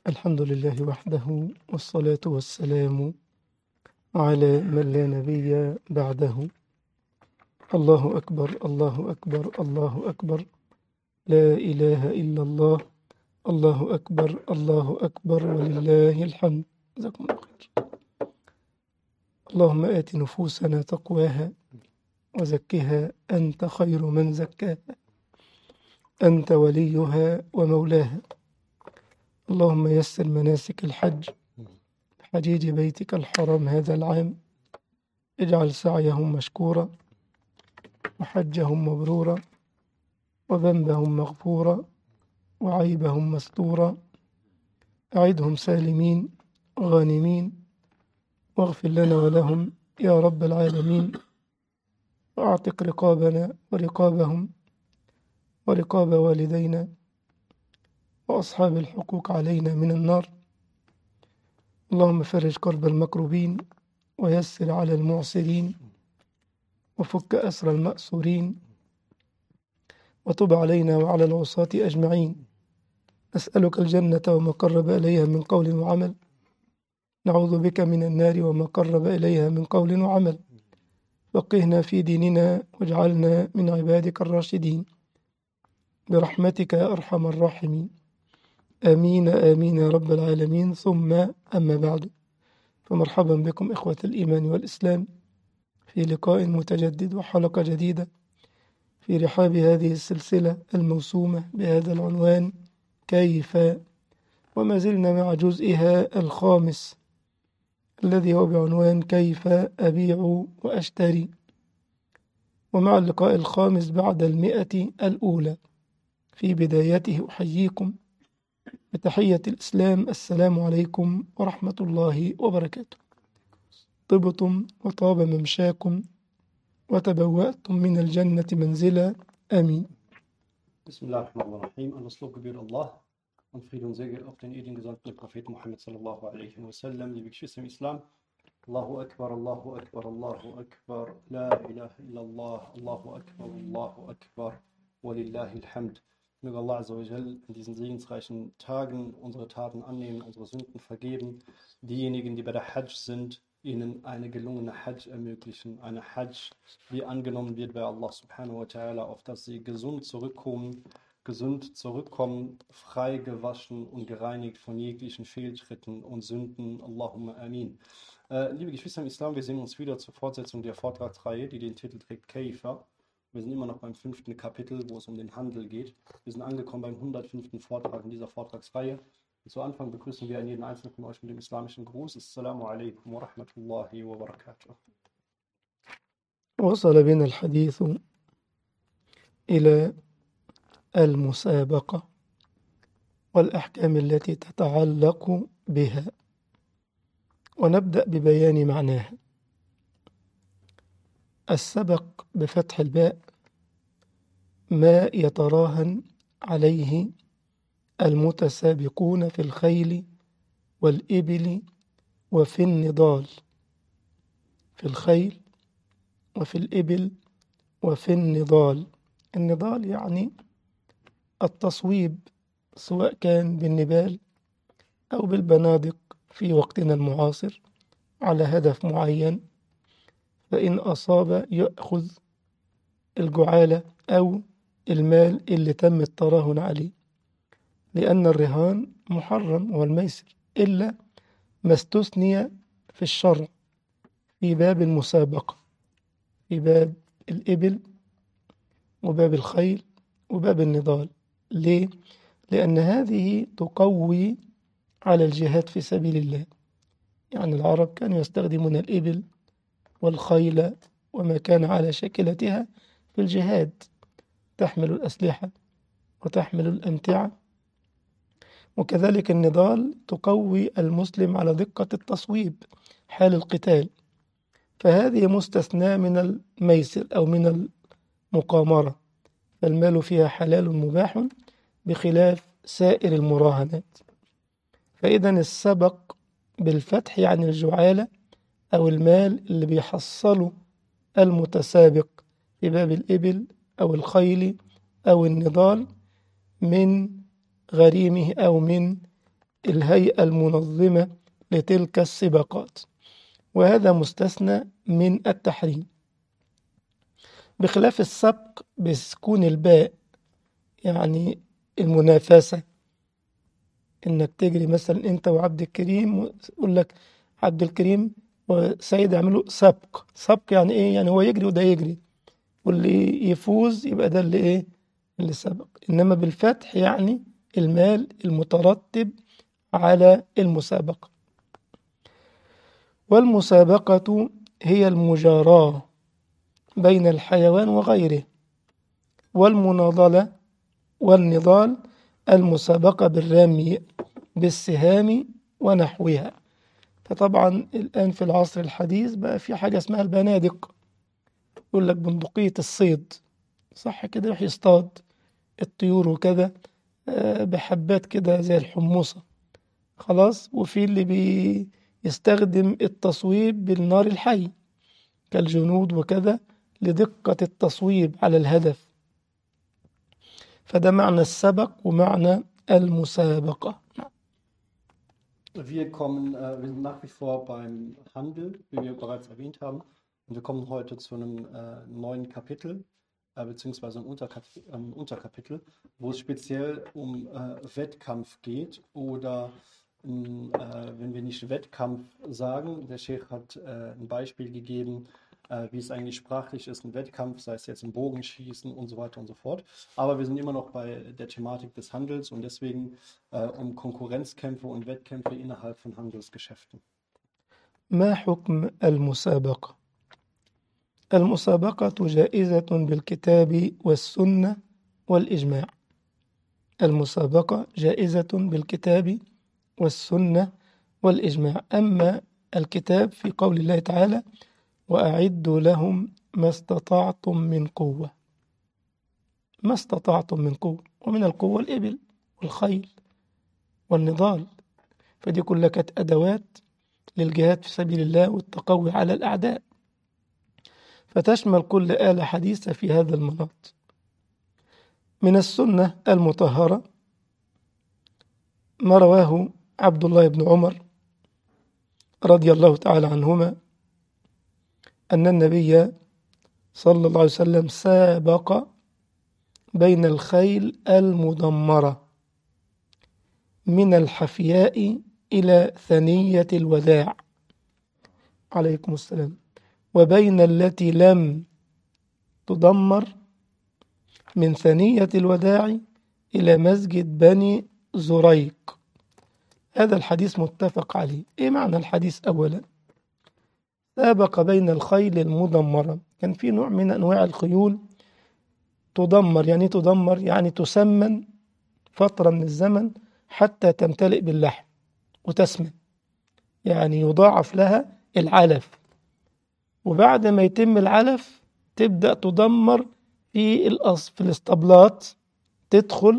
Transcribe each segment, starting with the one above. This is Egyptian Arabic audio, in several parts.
الحمد لله وحده والصلاة والسلام على من لا نبي بعده الله أكبر الله أكبر الله أكبر لا إله إلا الله الله أكبر الله أكبر ولله الحمد جزاكم الله خير اللهم آت نفوسنا تقواها وزكها أنت خير من زكاها أنت وليها ومولاها اللهم يسر مناسك الحج حجيج بيتك الحرام هذا العام اجعل سعيهم مشكورا وحجهم مبرورا وذنبهم مغفورا وعيبهم مستورا أعدهم سالمين غانمين واغفر لنا ولهم يا رب العالمين وأعتق رقابنا ورقابهم ورقاب والدينا وأصحاب الحقوق علينا من النار اللهم فرج كرب المكروبين ويسر على المعسرين وفك أسر المأسورين وتب علينا وعلى العصاة أجمعين نسألك الجنة وما قرب إليها من قول وعمل نعوذ بك من النار وما قرب إليها من قول وعمل فقهنا في ديننا واجعلنا من عبادك الراشدين برحمتك يا أرحم الراحمين آمين آمين يا رب العالمين ثم أما بعد فمرحبا بكم إخوة الإيمان والإسلام في لقاء متجدد وحلقة جديدة في رحاب هذه السلسلة الموسومة بهذا العنوان كيف وما زلنا مع جزئها الخامس الذي هو بعنوان كيف أبيع وأشتري ومع اللقاء الخامس بعد المئة الأولى في بدايته أحييكم بتحية الإسلام السلام عليكم ورحمة الله وبركاته طبتم وطاب ممشاكم وتبوأتم من الجنة منزلا آمين Bismillahirrahmanirrahim. Alles Lob gebührt Allah und Friede und Segen auf den edlen gesandten Propheten Muhammad sallallahu alaihi wasallam. Liebe Geschwister im Islam, Allahu Akbar, Allahu Akbar, Allahu Akbar, La ilaha illallah, Allahu Akbar, Allahu Akbar, walillahi alhamd. Möge Allah Azza wa Jal in diesen segensreichen Tagen unsere Taten annehmen, unsere Sünden vergeben. Diejenigen, die bei der Hajj sind, ihnen eine gelungene Hajj ermöglichen. Eine Hajj, die angenommen wird bei Allah subhanahu wa ta'ala, auf dass sie gesund zurückkommen, gesund zurückkommen, frei gewaschen und gereinigt von jeglichen Fehltritten und Sünden. Allahumma amin. Äh, liebe Geschwister im Islam, wir sehen uns wieder zur Fortsetzung der Vortragsreihe, die den Titel trägt Kaifa. Wir sind immer noch beim fünften Kapitel, wo es um den Handel geht. Wir sind angekommen beim 105. Vortrag in dieser Vortragsreihe. Und zu Anfang begrüßen wir jeden einzelnen von euch mit dem islamischen Gruß. Assalamu alaikum wa rahmatullahi wa barakatuh. وصل بنا الحديث إلى المسابقة والأحكام التي تتعلق بها ونبدأ ببيان معناها السبق بفتح الباء ما يتراهن عليه المتسابقون في الخيل والإبل وفي النضال في الخيل وفي الإبل وفي النضال النضال يعني التصويب سواء كان بالنبال أو بالبنادق في وقتنا المعاصر على هدف معين فإن أصاب يأخذ الجعالة أو المال اللي تم التراهن عليه لأن الرهان محرم والميسر إلا ما استثني في الشرع في باب المسابقة في باب الإبل وباب الخيل وباب النضال ليه؟ لأن هذه تقوي على الجهاد في سبيل الله يعني العرب كانوا يستخدمون الإبل والخيل وما كان على شكلتها في الجهاد تحمل الأسلحة وتحمل الأمتعة وكذلك النضال تقوي المسلم على دقة التصويب حال القتال فهذه مستثناة من الميسر أو من المقامرة فالمال فيها حلال مباح بخلاف سائر المراهنات فإذا السبق بالفتح يعني الجعالة أو المال اللي بيحصله المتسابق في باب الإبل أو الخيل أو النضال من غريمه أو من الهيئة المنظمة لتلك السباقات وهذا مستثنى من التحريم بخلاف السبق بسكون الباء يعني المنافسة انك تجري مثلا انت وعبد الكريم ويقول لك عبد الكريم وسيد يعملوا سبق سبق يعني ايه يعني هو يجري وده يجري واللي يفوز يبقى ده اللي ايه اللي سبق انما بالفتح يعني المال المترتب على المسابقة والمسابقة هي المجاراة بين الحيوان وغيره والمناضلة والنضال المسابقة بالرمي بالسهام ونحوها فطبعا الآن في العصر الحديث بقى في حاجة اسمها البنادق يقول لك بندقية الصيد صح كده يروح يصطاد الطيور وكذا آه، بحبات كده زي الحموصة خلاص وفي اللي بيستخدم التصويب بالنار الحي كالجنود وكذا لدقة التصويب على الهدف فده معنى السبق ومعنى المسابقة Wir kommen, äh, wir sind nach wie vor beim Handel, wie wir bereits erwähnt haben. Und wir kommen heute zu einem äh, neuen Kapitel, äh, beziehungsweise einem Unterkapitel, ähm, Unterkapitel, wo es speziell um äh, Wettkampf geht oder ähm, äh, wenn wir nicht Wettkampf sagen, der Sheikh hat äh, ein Beispiel gegeben, äh, wie es eigentlich sprachlich ist, ein Wettkampf, sei es jetzt im Bogenschießen und so weiter und so fort. Aber wir sind immer noch bei der Thematik des Handels und deswegen äh, um Konkurrenzkämpfe und Wettkämpfe innerhalb von Handelsgeschäften. ما حكم المسابقة؟ المسابقة جائزة بالكتاب والسنة والإجماع. المسابقة جائزة بالكتاب والسنة والإجماع. أما الكتاب في قول الله تعالى: وأعدوا لهم ما استطعتم من قوة. ما استطعتم من قوة، ومن القوة الإبل والخيل والنضال. فدي كلها كانت أدوات للجهاد في سبيل الله والتقوي على الأعداء فتشمل كل آلة حديثة في هذا المناط من السنة المطهرة ما رواه عبد الله بن عمر رضي الله تعالى عنهما أن النبي صلى الله عليه وسلم سابق بين الخيل المدمرة من الحفياء إلى ثنية الوداع عليكم السلام وبين التي لم تدمر من ثنية الوداع إلى مسجد بني زريق هذا الحديث متفق عليه إيه معنى الحديث أولا سابق بين الخيل المدمرة كان في نوع من أنواع الخيول تدمر يعني تدمر يعني تسمن فترة من الزمن حتى تمتلئ باللحم وتسمن يعني يضاعف لها العلف وبعد ما يتم العلف تبدأ تدمر في الأص في الاسطبلات تدخل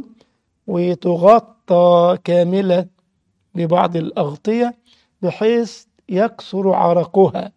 وتغطى كاملة ببعض الأغطية بحيث يكثر عرقها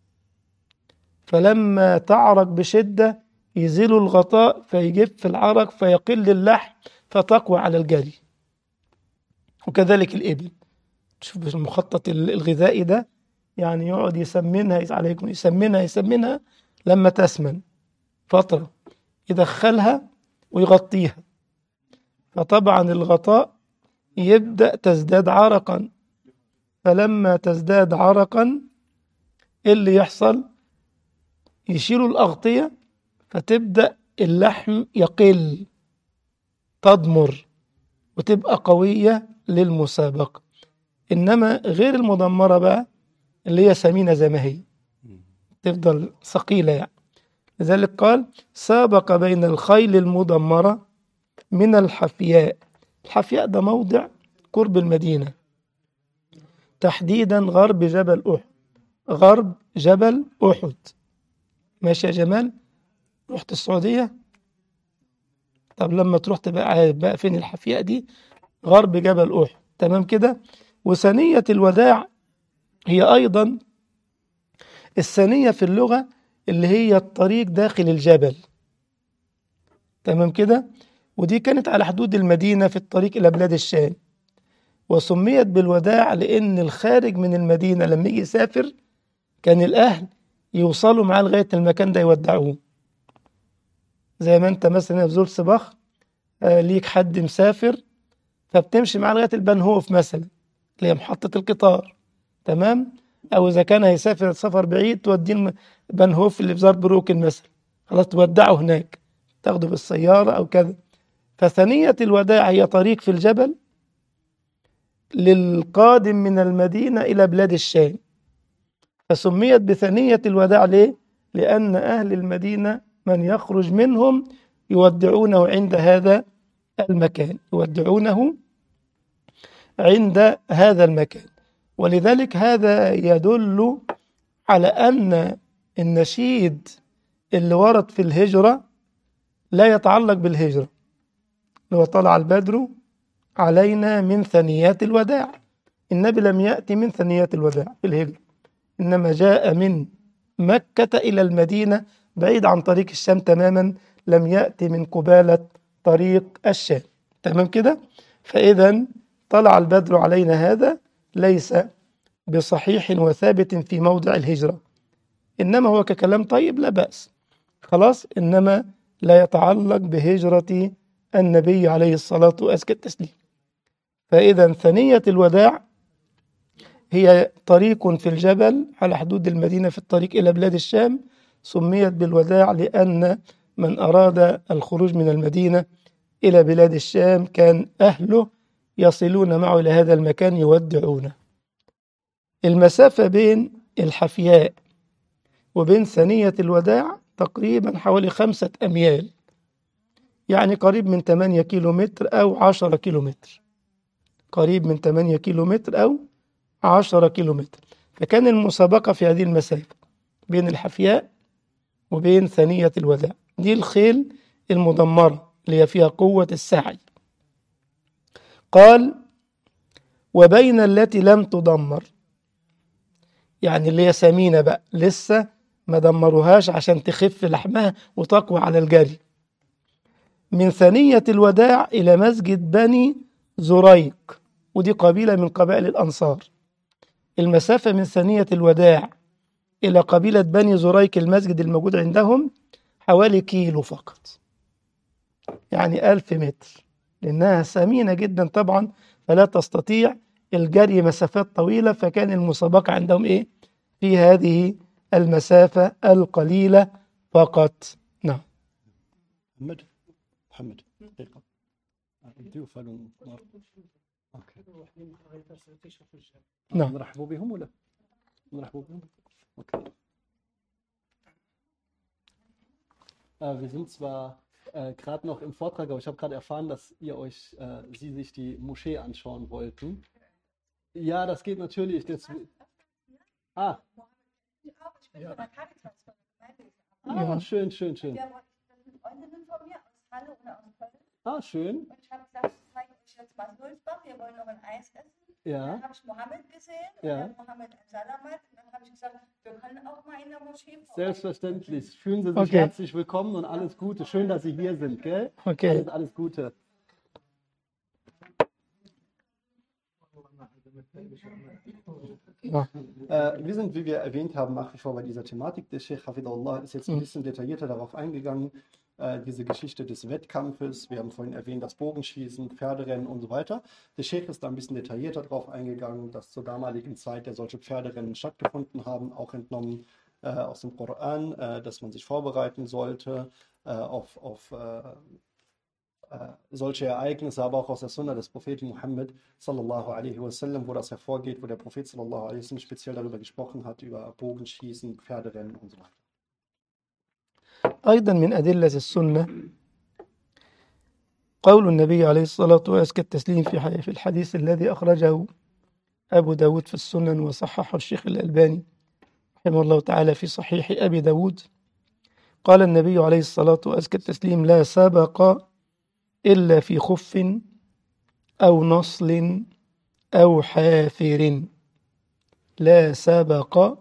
فلما تعرق بشدة يزيل الغطاء فيجف العرق فيقل اللحم فتقوى على الجري وكذلك الإبل شوف المخطط الغذائي ده يعني يقعد يسمنها عليكم يسمنها يسمنها لما تسمن فترة يدخلها ويغطيها فطبعا الغطاء يبدأ تزداد عرقا فلما تزداد عرقا إيه اللي يحصل يشيلوا الأغطية فتبدأ اللحم يقل تضمر وتبقى قوية للمسابقة إنما غير المدمرة بقى اللي هي سمينة زي ما هي تفضل ثقيلة يعني لذلك قال سابق بين الخيل المدمرة من الحفياء الحفياء ده موضع قرب المدينة تحديدا غرب جبل أحد غرب جبل أحد ماشي يا جمال رحت السعودية طب لما تروح تبقى عارف بقى فين الحفياء دي غرب جبل أحد تمام كده وثنية الوداع هي أيضا الثانية في اللغة اللي هي الطريق داخل الجبل تمام كده ودي كانت على حدود المدينة في الطريق إلى بلاد الشام وسميت بالوداع لأن الخارج من المدينة لما يجي يسافر كان الأهل يوصلوا معاه لغاية المكان ده يودعوه زي ما أنت مثلا في زول صباح آه، ليك حد مسافر فبتمشي معاه لغاية البنهوف مثلا اللي هي محطة القطار تمام أو إذا كان هيسافر سفر بعيد توديه الم- بنهوف اللي في زار بروكن مثلا خلاص تودعه هناك تاخده بالسيارة أو كذا فثنية الوداع هي طريق في الجبل للقادم من المدينة إلى بلاد الشام فسميت بثنية الوداع ليه؟ لأن أهل المدينة من يخرج منهم يودعونه عند هذا المكان يودعونه عند هذا المكان ولذلك هذا يدل على أن النشيد اللي ورد في الهجرة لا يتعلق بالهجرة اللي هو طلع البدر علينا من ثنيات الوداع النبي لم يأتي من ثنيات الوداع في الهجرة إنما جاء من مكة إلى المدينة بعيد عن طريق الشام تماما لم يأتي من قبالة طريق الشام تمام كده فإذا طلع البدر علينا هذا ليس بصحيح وثابت في موضع الهجرة إنما هو ككلام طيب لا بأس خلاص إنما لا يتعلق بهجرة النبي عليه الصلاة وأزكى التسليم فإذا ثنية الوداع هي طريق في الجبل على حدود المدينة في الطريق إلى بلاد الشام سميت بالوداع لأن من أراد الخروج من المدينة إلى بلاد الشام كان أهله يصلون معه إلى هذا المكان يودعونه المسافة بين الحفياء وبين ثنية الوداع تقريبا حوالي خمسة أميال يعني قريب من 8 كيلو متر أو 10 كيلو متر قريب من 8 كيلو متر أو 10 كيلو متر فكان المسابقة في هذه المسافة بين الحفياء وبين ثنية الوداع دي الخيل المدمرة اللي هي فيها قوة السعي قال وبين التي لم تدمر يعني اللي هي سمينة بقى لسه ما دمروهاش عشان تخف لحمها وتقوى على الجري من ثنية الوداع إلى مسجد بني زريق ودي قبيلة من قبائل الأنصار المسافة من ثنية الوداع إلى قبيلة بني زريق المسجد الموجود عندهم حوالي كيلو فقط يعني ألف متر لأنها ثمينة جدا طبعا فلا تستطيع الجري مسافات طويلة فكان المسابقة عندهم إيه في هذه المسافة القليلة فقط نعم محمد محمد دقيقة الضيوف هلو اوكي نعم. نرحبوا بهم ولا نرحبوا بهم okay. Äh, wir sind zwar äh, gerade noch im Vortrag, aber ich habe gerade erfahren, dass ihr euch, äh, Sie sich die Moschee anschauen wollten. Ja, das geht natürlich. Das, ah, Ich auch. Ich bin von der Caritas von der Gemeinde. ah, Ja. schön, schön, schön. Wir haben das sind Freundinnen von mir aus Halle oder aus Köln. Ah, schön. Und ich habe gesagt, ich zeige euch jetzt mal Sulzbach. Wir wollen noch ein Eis essen. Ja. Dann habe ich Mohammed gesehen. Ja. Und dann Mohammed ein Salamat. Und dann habe ich gesagt, wir können auch mal in der Moschee vorbei. Selbstverständlich. Fühlen Sie sich Okay. herzlich willkommen und alles Gute. Schön, dass Sie hier sind, gell? Okay. Alles, alles Gute. Ja. Äh, wir sind, wie wir erwähnt haben, nach wie vor bei dieser Thematik. Der Sheikh Hafidullah ist jetzt ein Mhm. bisschen detaillierter darauf eingegangen, äh, diese Geschichte des Wettkampfes. Wir haben vorhin erwähnt, das Bogenschießen, Pferderennen und so weiter. Der Sheikh ist da ein bisschen detaillierter darauf eingegangen, dass zur damaligen Zeit ja solche Pferderennen stattgefunden haben, auch entnommen äh, aus dem Koran, äh, dass man sich vorbereiten sollte äh, auf, auf äh, äh, solche Ereignisse, aber auch aus der Sunna des Propheten Muhammad sallallahu alaihi wasallam, wo das hervorgeht, wo der Prophet sallallahu alaihi wasallam speziell darüber gesprochen hat, über Bogenschießen, Pferderennen und so weiter. أيضا من أدلة السنة قول النبي عليه الصلاة وأزكى التسليم في ح- في الحديث الذي أخرجه أبو داود في السنن وصححه الشيخ الألباني رحمه الله تعالى في صحيح أبي داود قال النبي عليه الصلاة وأزكى التسليم لا سبق إلا في خف أو نصل أو حافر لا سبق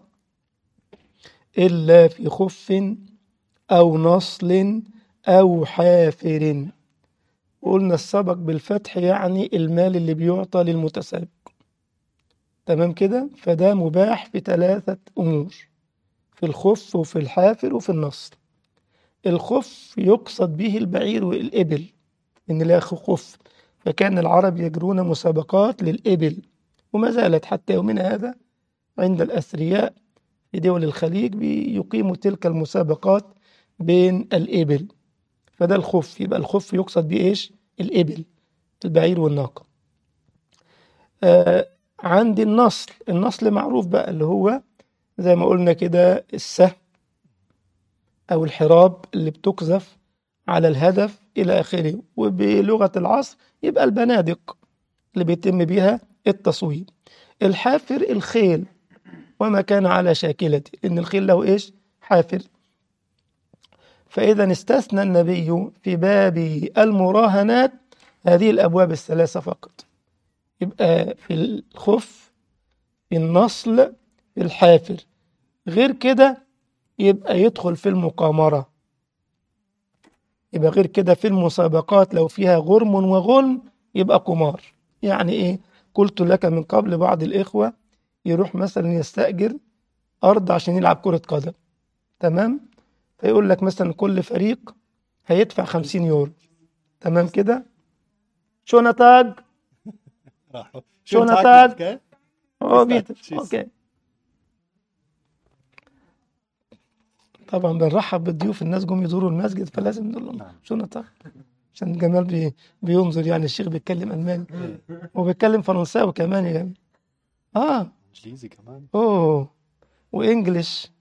إلا في خف أو نصل أو حافر وقلنا السبق بالفتح يعني المال اللي بيعطى للمتسابق تمام كده فده مباح في ثلاثة أمور في الخف وفي الحافر وفي النصر الخف يقصد به البعير والإبل إن لا خف فكان العرب يجرون مسابقات للإبل وما زالت حتى يومنا هذا عند الأثرياء في دول الخليج بيقيموا تلك المسابقات بين الإبل فده الخف يبقى الخف يقصد به إيش الإبل البعير والناقة آه عندي النصل النصل معروف بقى اللي هو زي ما قلنا كده السهم أو الحراب اللي بتقذف على الهدف إلى آخره وبلغة العصر يبقى البنادق اللي بيتم بيها التصويب الحافر الخيل وما كان على شاكلته إن الخيل له إيش حافر فإذا استثنى النبي في باب المراهنات هذه الأبواب الثلاثة فقط يبقى في الخف في النصل في الحافر غير كده يبقى يدخل في المقامرة يبقى غير كده في المسابقات لو فيها غرم وغنم يبقى قمار يعني ايه قلت لك من قبل بعض الإخوة يروح مثلا يستأجر أرض عشان يلعب كرة قدم تمام فيقول لك مثلا كل فريق هيدفع 50 يورو تمام كده شو نتاج راحوا شو Schönen Tag نتاج noch, gell? اه Bis dann. بيت Tschüss. اوكي طبعا بنرحب بالضيوف الناس جم يزوروا المسجد فلازم نقول لهم نعم. شو نتاج عشان جمال بي بينظر يعني الشيخ بيتكلم الماني وبيتكلم فرنساوي كمان يا جماعه اه Schließe كمان اوه وانجلش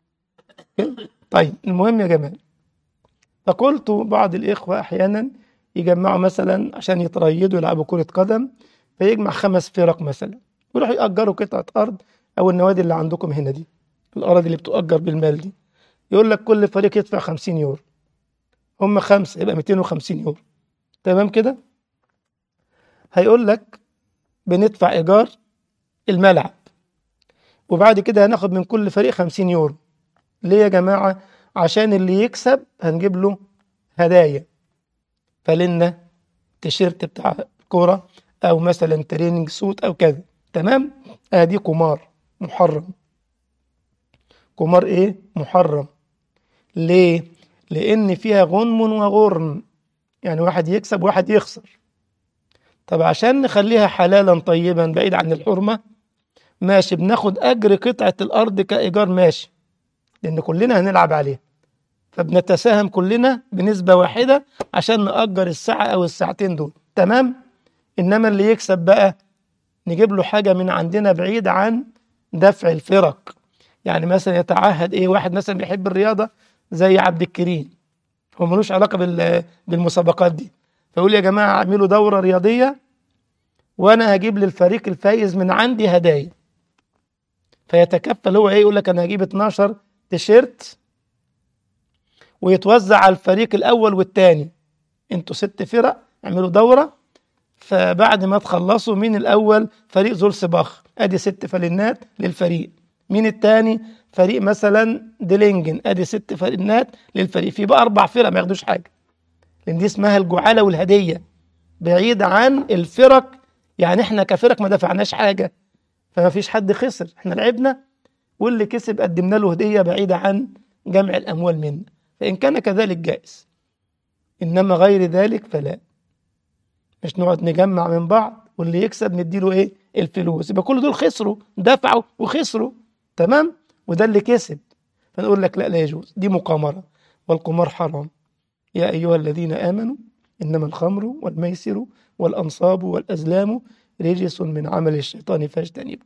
طيب المهم يا جماعه فقلت بعض الاخوه احيانا يجمعوا مثلا عشان يتريدوا يلعبوا كره قدم فيجمع خمس فرق مثلا ويروحوا يأجروا قطعه ارض او النوادي اللي عندكم هنا دي الاراضي اللي بتؤجر بالمال دي يقول لك كل فريق يدفع 50 يورو هم خمسه يبقى 250 يورو تمام كده هيقول لك بندفع ايجار الملعب وبعد كده هناخد من كل فريق 50 يورو ليه يا جماعة عشان اللي يكسب هنجيب له هدايا فلنا تيشيرت بتاع كورة أو مثلا تريننج سوت أو كذا تمام ادي قمار محرم قمار ايه محرم ليه لان فيها غنم وغرم يعني واحد يكسب وواحد يخسر طب عشان نخليها حلالا طيبا بعيد عن الحرمة ماشي بناخد أجر قطعة الأرض كإيجار ماشي لأن كلنا هنلعب عليها فبنتساهم كلنا بنسبة واحدة عشان نأجر الساعة أو الساعتين دول تمام إنما اللي يكسب بقى نجيب له حاجة من عندنا بعيد عن دفع الفرق يعني مثلا يتعهد إيه واحد مثلا بيحب الرياضة زي عبد الكريم هو ملوش علاقة بال- بالمسابقات دي فيقول يا جماعة اعملوا دورة رياضية وأنا هجيب للفريق الفايز من عندي هدايا فيتكفل هو ايه يقول لك انا هجيب 12 تيشيرت ويتوزع على الفريق الاول والثاني انتوا ست فرق اعملوا دوره فبعد ما تخلصوا مين الاول فريق زولسباخ ادي ست فلنات للفريق مين الثاني فريق مثلا ديلينجن ادي ست فلنات للفريق في بقى اربع فرق ما ياخدوش حاجه لان دي اسمها الجعاله والهديه بعيد عن الفرق يعني احنا كفرق ما دفعناش حاجه فما فيش حد خسر احنا لعبنا واللي كسب قدمنا له هدية بعيدة عن جمع الأموال منا فإن كان كذلك جائز إنما غير ذلك فلا مش نقعد نجمع من بعض واللي يكسب نديله إيه الفلوس يبقى كل دول خسروا دفعوا وخسروا تمام وده اللي كسب فنقول لك لا لا يجوز دي مقامرة والقمار حرام يا أيها الذين آمنوا إنما الخمر والميسر والأنصاب والأزلام رجس من عمل الشيطان فاجتنبوا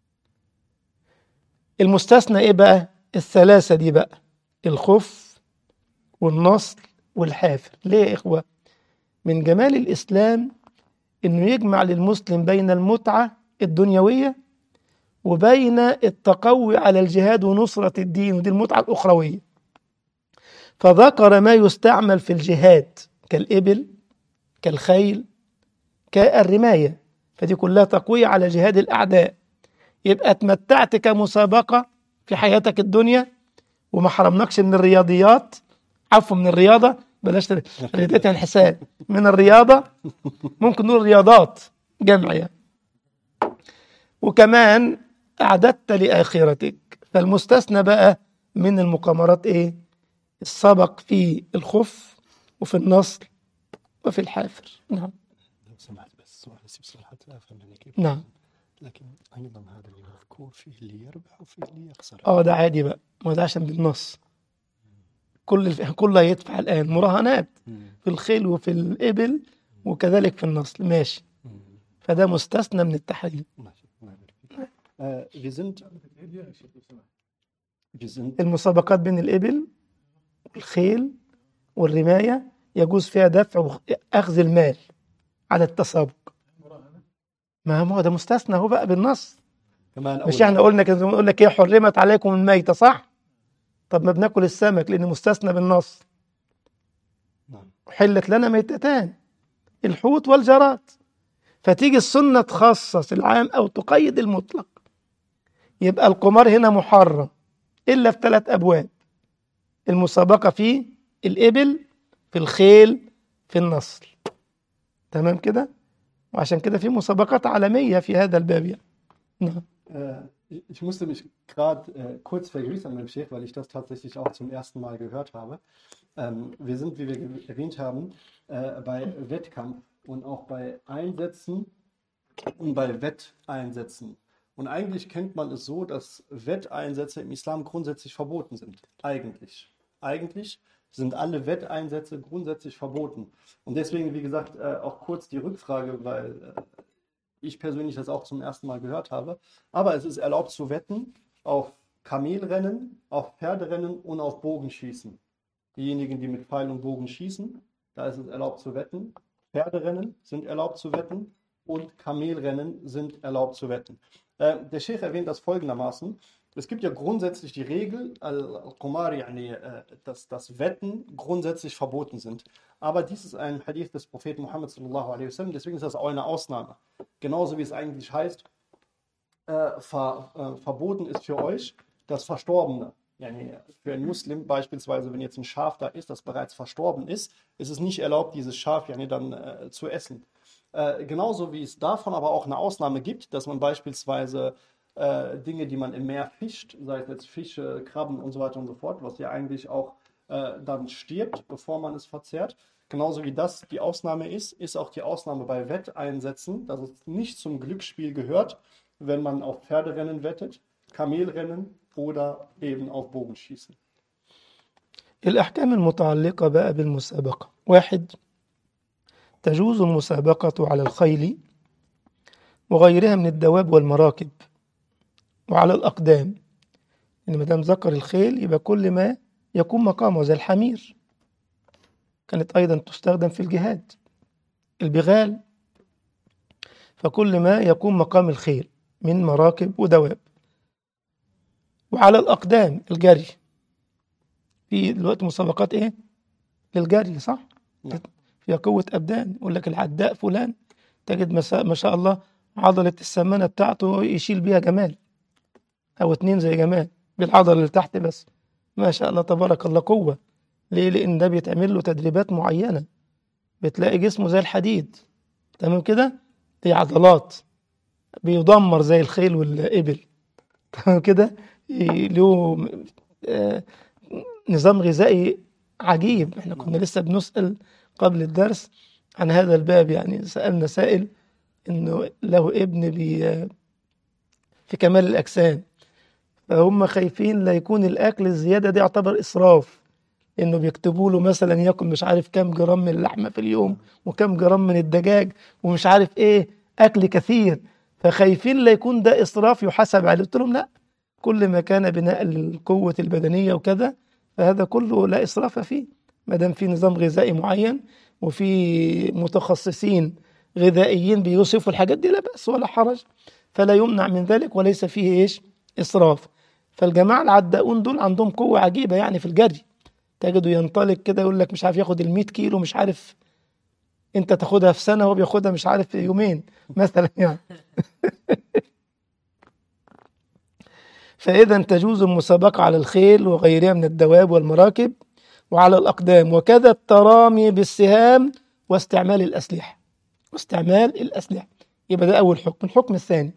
المستثنى ايه بقى الثلاثة دي بقى الخف والنصل والحافر ليه يا إخوة من جمال الإسلام إنه يجمع للمسلم بين المتعة الدنيوية وبين التقوي على الجهاد ونصرة الدين ودي المتعة الأخروية فذكر ما يستعمل في الجهاد كالإبل كالخيل كالرماية فدي كلها تقوية على جهاد الأعداء يبقى اتمتعت كمسابقة في حياتك الدنيا وما حرمناكش من الرياضيات عفوا من الرياضة بلاش رياضات يعني حساب من الرياضة ممكن نقول رياضات جمع يعني وكمان أعددت لآخرتك فالمستثنى بقى من المقامرات إيه السبق في الخف وفي النصل وفي الحافر نعم لو سمحت بس السؤال بس بصراحة لا أفهم يعني كيف نعم لكن أيضا هذا اللي مذكور فيه اللي يربح وفيه اللي يخسر اه ده عادي بقى ما ده عشان بالنص كل الف... كله هيدفع الآن مراهنات مم. في الخيل وفي الإبل وكذلك في النصل ماشي مم. فده مستثنى من التحريم ماشي الله يبارك فيك. Äh, wir sind wir sind المسابقات بين الإبل والخيل والرماية يجوز فيها دفع أخذ المال على التسابق ما هو ده مستثنى هو بقى بالنص كمان مش أول احنا قلنا كده نقول لك ايه حرمت عليكم الميتة صح؟ طب ما بناكل السمك لأنه مستثنى بالنص نعم حلت لنا ميتتان الحوت والجراد فتيجي السنة تخصص العام أو تقيد المطلق يبقى القمار هنا محرم إلا في ثلاث أبواب المسابقة في الإبل في الخيل في النصل تمام كده وعشان كده في مسابقات عالمية في هذا الباب يعني نعم Äh, ich musste mich gerade äh, kurz vergrüßern mit dem Sheikh, weil ich das tatsächlich auch zum ersten Mal gehört habe. Ähm, wir sind, wie wir ge- erwähnt haben, äh, bei Wettkampf und auch bei Einsätzen und bei Wetteinsätzen. Und eigentlich kennt man es so, dass Wetteinsätze im Islam grundsätzlich verboten sind. Eigentlich. Eigentlich sind alle Wetteinsätze grundsätzlich verboten. Und deswegen, wie gesagt, äh, auch kurz die Rückfrage, weil äh, ich persönlich das auch zum ersten Mal gehört habe. Aber es ist erlaubt zu wetten auf Kamelrennen, auf Pferderennen und auf Bogenschießen. Diejenigen, die mit Pfeil und Bogen schießen, da ist es erlaubt zu wetten. Pferderennen sind erlaubt zu wetten und Kamelrennen sind erlaubt zu wetten. Äh, der Sheikh erwähnt das folgendermaßen. Es gibt ja grundsätzlich die Regel, Al-Qumar, yani, äh, dass, dass Wetten grundsätzlich verboten sind. Aber dies ist ein Hadith des Propheten Muhammad sallallahu alaihi wasallam, deswegen ist das auch eine Ausnahme. Genauso wie es eigentlich heißt, äh, ver, äh, verboten ist für euch das Verstorbene. Yani für einen Muslim beispielsweise, wenn jetzt ein Schaf da ist, das bereits verstorben ist, ist es nicht erlaubt, dieses Schaf yani dann äh, zu essen. Äh, genauso wie es davon aber auch eine Ausnahme gibt, dass man beispielsweise äh, Dinge, die man im Meer fischt, sei es jetzt Fische, Krabben und so weiter und so fort, was ja eigentlich auch äh, dann stirbt, bevor man es verzehrt. Genauso wie das die Ausnahme ist, ist auch die Ausnahme bei Wetteinsätzen, dass es nicht zum Glücksspiel gehört, wenn man auf Pferderennen wettet, Kamelrennen oder eben auf Bogenschießen. الأحكام المتعلقة بقى بالمسابقة واحد تجوز المسابقة على الخيل وغيرها من الدواب والمراكب وعلى الأقدام إن ما دام ذكر الخيل يبقى كل ما يكون مقامه زي الحمير كانت أيضا تستخدم في الجهاد البغال فكل ما يكون مقام الخيل من مراكب ودواب وعلى الأقدام الجري في دلوقتي مسابقات إيه للجري صح نعم. فيها قوة أبدان يقول لك العداء فلان تجد مسا- ما شاء الله عضلة السمانة بتاعته يشيل بيها جمال أو اتنين زي جمال بالعضلة اللي تحت بس ما شاء الله تبارك الله قوة ليه؟ لأن ده بيتعمل له تدريبات معينة بتلاقي جسمه زي الحديد تمام كده؟ دي عضلات بيدمر زي الخيل والإبل تمام كده؟ ي- له آه، نظام غذائي عجيب احنا كنا لسه بنسأل قبل الدرس عن هذا الباب يعني سألنا سائل انه له ابن بي في كمال الأجسام فهم خايفين لا يكون الأكل الزيادة دي يعتبر إسراف إنه بيكتبوا له مثلا ياكل مش عارف كام جرام من اللحمة في اليوم وكام جرام من الدجاج ومش عارف إيه أكل كثير فخايفين لا يكون ده إسراف يحاسب عليه قلت لهم لا كل ما كان بناء للقوة البدنية وكذا فهذا كله لا إسراف فيه ما دام في نظام غذائي معين وفي متخصصين غذائيين بيوصفوا الحاجات دي لا بأس ولا حرج فلا يمنع من ذلك وليس فيه ايش اسراف فالجماعه العداؤون دول عندهم قوه عجيبه يعني في الجري تجده ينطلق كده يقول لك مش عارف ياخد ال 100 كيلو مش عارف انت تاخدها في سنه وهو بياخدها مش عارف في يومين مثلا يعني فاذا تجوز المسابقه على الخيل وغيرها من الدواب والمراكب وعلى الأقدام وكذا الترامي بالسهام واستعمال الأسلحة واستعمال الأسلحة يبقى ده أول حكم الحكم الثاني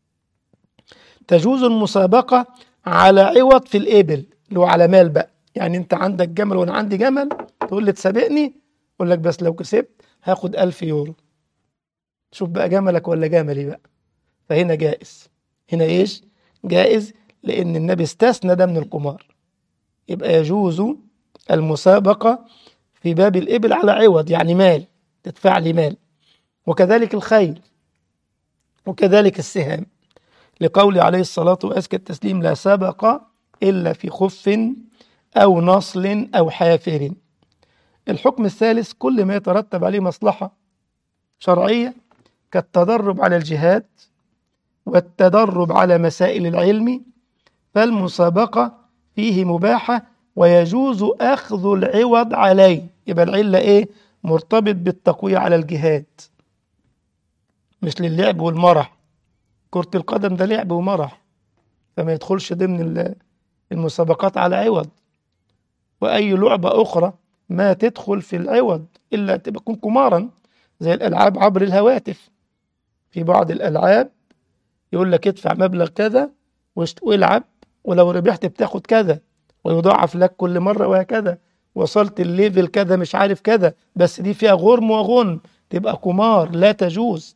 تجوز المسابقة على عوض في الإبل اللي هو على مال بقى يعني أنت عندك جمل وأنا عندي جمل تقول لي تسابقني أقول لك بس لو كسبت هاخد ألف يورو شوف بقى جملك ولا جملي بقى فهنا جائز هنا إيش جائز لأن النبي استثنى ده من القمار يبقى يجوز المسابقة في باب الإبل على عوض يعني مال تدفع لي مال وكذلك الخيل وكذلك السهام لقول عليه الصلاة وأزكى التسليم لا سبق إلا في خف أو نصل أو حافر الحكم الثالث كل ما يترتب عليه مصلحة شرعية كالتدرب على الجهاد والتدرب على مسائل العلم فالمسابقة فيه مباحة ويجوز أخذ العوض عليه يبقى العلة إيه مرتبط بالتقوية على الجهاد مش للعب والمرح كرة القدم ده لعب ومرح فما يدخلش ضمن المسابقات على عوض وأي لعبة أخرى ما تدخل في العوض إلا تكون قمارا زي الألعاب عبر الهواتف في بعض الألعاب يقول لك ادفع مبلغ كذا والعب ولو ربحت بتاخد كذا ويضاعف لك كل مرة وهكذا وصلت الليفل كذا مش عارف كذا بس دي فيها غرم وغن تبقى قمار لا تجوز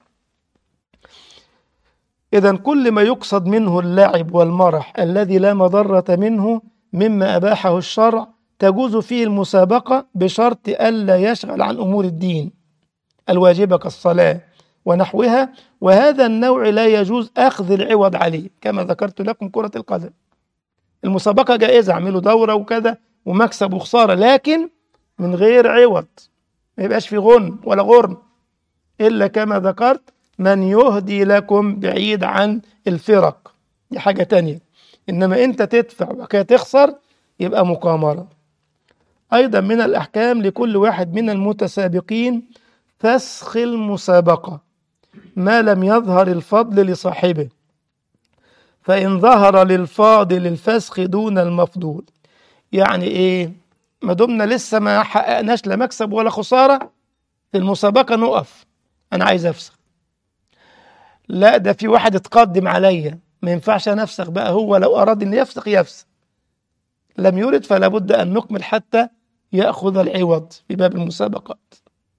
إذا كل ما يقصد منه اللعب والمرح الذي لا مضرة منه مما أباحه الشرع تجوز فيه المسابقة بشرط ألا يشغل عن أمور الدين الواجبة كالصلاة ونحوها وهذا النوع لا يجوز أخذ العوض عليه كما ذكرت لكم كرة القدم المسابقة جائزة اعملوا دورة وكذا ومكسب وخسارة لكن من غير عوض ما يبقاش في غن ولا غرم إلا كما ذكرت من يهدي لكم بعيد عن الفرق دي حاجة تانية إنما أنت تدفع وكده تخسر يبقى مقامرة أيضا من الأحكام لكل واحد من المتسابقين فسخ المسابقة ما لم يظهر الفضل لصاحبه فإن ظهر للفاضل الفسخ دون المفضول يعني إيه ما دمنا لسه ما حققناش لا مكسب ولا خسارة في المسابقة نقف أنا عايز أفسخ لا ده في واحد اتقدم عليا ما ينفعش أنا أفسخ بقى هو لو أراد أن يفسخ يفسخ لم يرد فلا بد أن نكمل حتى يأخذ العوض في باب المسابقات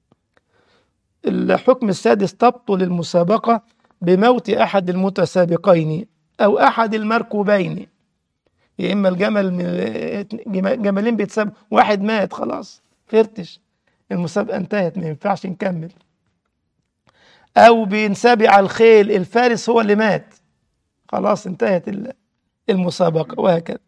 الحكم السادس تبطل المسابقة بموت أحد المتسابقين أو أحد المركوبين يا إما الجمل من جملين بيتسابقوا واحد مات خلاص فرتش المسابقة انتهت ما ينفعش نكمل أو بينسابع الخيل الفارس هو اللي مات خلاص انتهت المسابقة وهكذا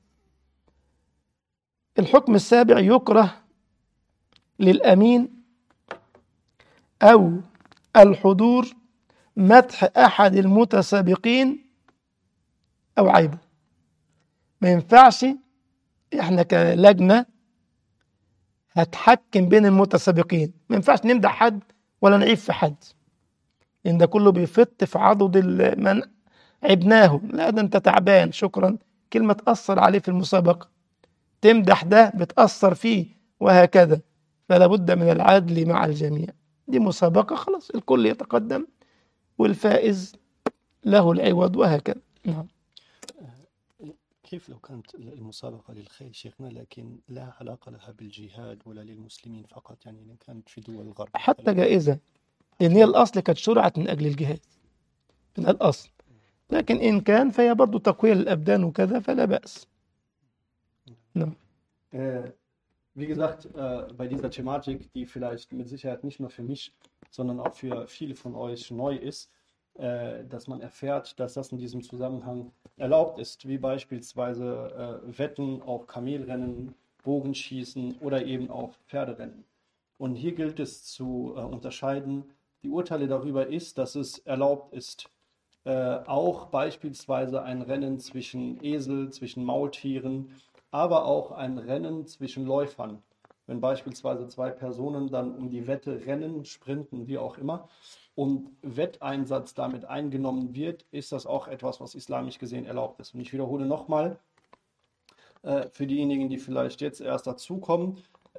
الحكم السابع يكره للأمين أو الحضور مدح أحد المتسابقين أو عيبه ما ينفعش إحنا كلجنة هتحكم بين المتسابقين ما ينفعش نمدح حد ولا نعيب في حد لأن ده كله بيفت في عضد من عبناه لا ده أنت تعبان شكرا كلمة تأثر عليه في المسابقة تمدح ده بتأثر فيه وهكذا فلا بد من العدل مع الجميع دي مسابقة خلاص الكل يتقدم والفائز له العوض وهكذا نعم كيف لو كانت المسابقة للخيل شيخنا لكن لا علاقة لها بالجهاد ولا للمسلمين فقط يعني إن كانت في دول الغرب حتى جائزة لأن هي الأصل كانت شرعت من أجل الجهاد من الأصل لكن إن كان فهي برضو تقوية للأبدان وكذا فلا بأس نعم Äh, wie gesagt, äh, bei dieser Thematik, die vielleicht mit Sicherheit nicht nur für mich, sondern auch für viele von euch neu ist, äh, dass man erfährt, dass das in diesem Zusammenhang erlaubt ist, wie beispielsweise äh, Wetten auf Kamelrennen, Bogenschießen oder eben auch Pferderennen. Und hier gilt es zu äh, unterscheiden, die Urteile darüber ist, dass es erlaubt ist, äh, auch beispielsweise ein Rennen zwischen Esel, zwischen Maultieren, aber auch ein Rennen zwischen Läufern. Wenn beispielsweise zwei Personen dann um die Wette rennen, sprinten, wie auch immer, und Wetteinsatz damit eingenommen wird, ist das auch etwas, was islamisch gesehen erlaubt ist. Und ich wiederhole nochmal, äh, für diejenigen, die vielleicht jetzt erst dazukommen,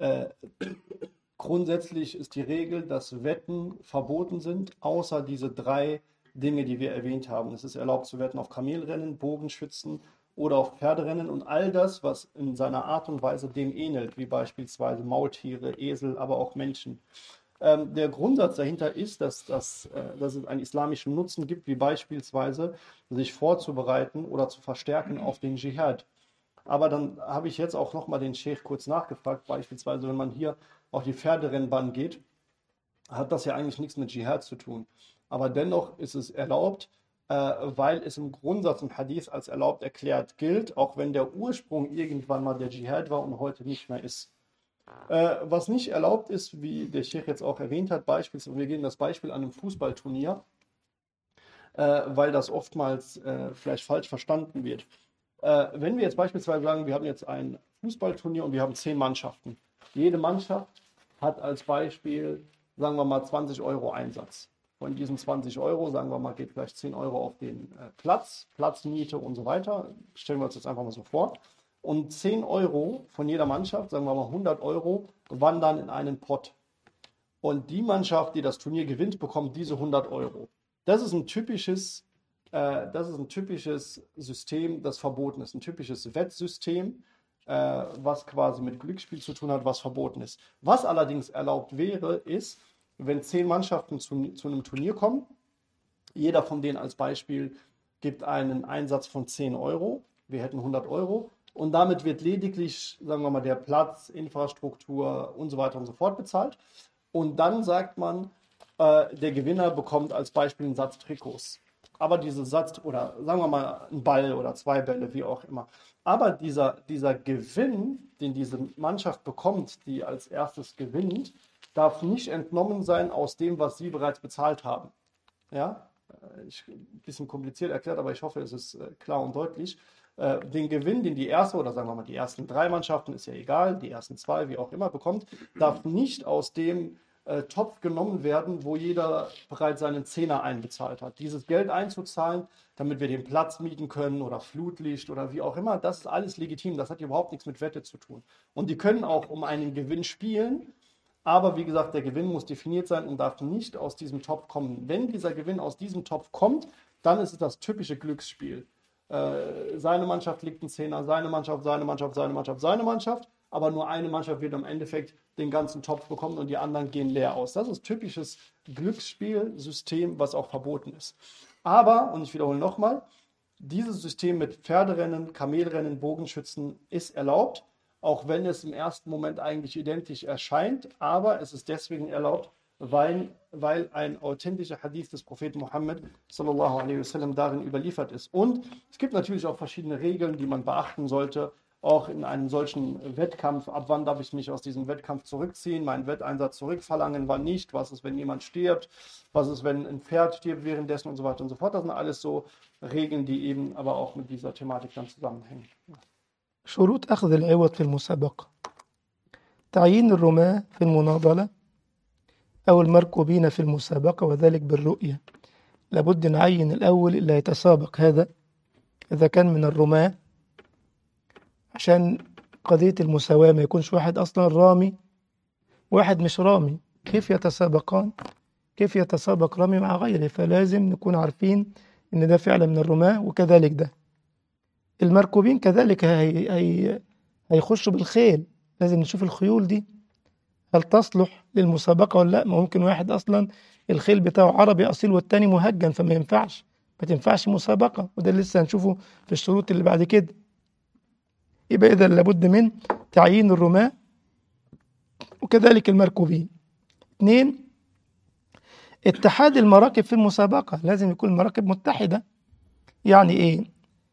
Äh, grundsätzlich ist die Regel, dass Wetten verboten sind, außer diese drei Dinge, die wir erwähnt haben. Es ist erlaubt zu wetten auf Kamelrennen, Bogenschützen oder auf Pferderennen und all das, was in seiner Art und Weise dem ähnelt, wie beispielsweise Maultiere, Esel, aber auch Menschen. Ähm, der Grundsatz dahinter ist, dass, dass, äh, dass es einen islamischen Nutzen gibt, wie beispielsweise sich vorzubereiten oder zu verstärken auf den Dschihad. Aber dann habe ich jetzt auch nochmal den Sheikh kurz nachgefragt, beispielsweise wenn man hier auf die Pferderennbahn geht, hat das ja eigentlich nichts mit Dschihad zu tun. Aber dennoch ist es erlaubt, äh, weil es im Grundsatz im Hadith als erlaubt erklärt gilt, auch wenn der Ursprung irgendwann mal der Dschihad war und heute nicht mehr ist. Äh, was nicht erlaubt ist, wie der Sheikh jetzt auch erwähnt hat, beispielsweise, wir gehen das Beispiel an einem Fußballturnier, äh, weil das oftmals äh, vielleicht falsch verstanden wird. Äh, wenn wir jetzt beispielsweise sagen, wir haben jetzt ein Fußballturnier und wir haben zehn Mannschaften. Jede Mannschaft hat als Beispiel, sagen wir mal, 20 Euro Einsatz. Von diesen 20 Euro, sagen wir mal, geht vielleicht 10 Euro auf den äh, Platz, Platzmiete und so weiter. Stellen wir uns jetzt einfach mal so vor. Und 10 Euro von jeder Mannschaft, sagen wir mal 100 Euro, wandern in einen Pott. Und die Mannschaft, die das Turnier gewinnt, bekommt diese 100 Euro. Das ist ein typisches, äh, das ist ein typisches System, das verboten ist. Ein typisches Wettsystem, äh, was quasi mit Glücksspiel zu tun hat, was verboten ist. Was allerdings erlaubt wäre, ist, wenn zehn Mannschaften zu, zu einem Turnier kommen, jeder von denen als Beispiel gibt einen Einsatz von 10 Euro, wir hätten 100 Euro und damit wird lediglich, sagen wir mal, der Platz, Infrastruktur und so weiter und so fort bezahlt. Und dann sagt man, äh, der Gewinner bekommt als Beispiel einen Satz Trikots. Aber dieser Satz, oder sagen wir mal, ein Ball oder zwei Bälle, wie auch immer. Aber dieser, dieser Gewinn, den diese Mannschaft bekommt, die als erstes gewinnt, darf nicht entnommen sein aus dem, was sie bereits bezahlt haben. Ja, Äh, ich, ein bisschen kompliziert erklärt, aber ich hoffe, es ist äh, klar und deutlich. Äh, Den Gewinn, den die erste oder sagen wir mal die ersten drei Mannschaften, ist ja egal, die ersten zwei, wie auch immer, bekommt, darf nicht aus dem äh, Topf genommen werden, wo jeder bereits seinen Zehner einbezahlt hat. Dieses Geld einzuzahlen, damit wir den Platz mieten können oder Flutlicht oder wie auch immer, das ist alles legitim. Das hat überhaupt nichts mit Wette zu tun. Und die können auch um einen Gewinn spielen, aber wie gesagt, der Gewinn muss definiert sein und darf nicht aus diesem Topf kommen. Wenn dieser Gewinn aus diesem Topf kommt, dann ist es das typische Glücksspiel. Äh, seine Mannschaft liegt ein Zehner, seine Mannschaft, seine Mannschaft, seine Mannschaft, seine Mannschaft, aber nur eine Mannschaft wird im Endeffekt den ganzen Topf bekommen und die anderen gehen leer aus. Das ist typisches Glücksspielsystem, was auch verboten ist. Aber, und ich wiederhole nochmal, dieses System mit Pferderennen, Kamelrennen, Bogenschützen ist erlaubt, auch wenn es im ersten Moment eigentlich identisch erscheint, aber es ist deswegen erlaubt, weil, weil ein authentischer Hadith des Propheten Mohammed sallallahu alaihi wasallam darin überliefert ist. Und es gibt natürlich auch verschiedene Regeln, die man beachten sollte, auch in einem solchen Wettkampf. Ab wann darf ich mich aus diesem Wettkampf zurückziehen, meinen Wetteinsatz zurückverlangen, wann nicht? Was ist, wenn jemand stirbt? Was ist, wenn ein Pferd stirbt währenddessen und so weiter und so fort? Das sind alles so Regeln, die eben aber auch mit dieser Thematik dann zusammenhängen. شروط أخذ العوض في المسابقة تعيين الرماة في المناضلة أو المركوبين في المسابقة وذلك بالرؤية لابد نعين الأول اللي هيتسابق هذا إذا كان من الرماة عشان قضية المساواة ما يكونش واحد أصلا رامي واحد مش رامي كيف يتسابقان كيف يتسابق رامي مع غيره فلازم نكون عارفين إن ده فعلا من الرماة وكذلك ده المركوبين كذلك هي هي هيخشوا بالخيل لازم نشوف الخيول دي هل تصلح للمسابقة ولا لا ما ممكن واحد أصلا الخيل بتاعه عربي أصيل والتاني مهجن فما ينفعش ما تنفعش مسابقة وده اللي لسه هنشوفه في الشروط اللي بعد كده يبقى إذا لابد من تعيين الرماة وكذلك المركوبين اثنين اتحاد المراكب في المسابقة لازم يكون المراكب متحدة يعني إيه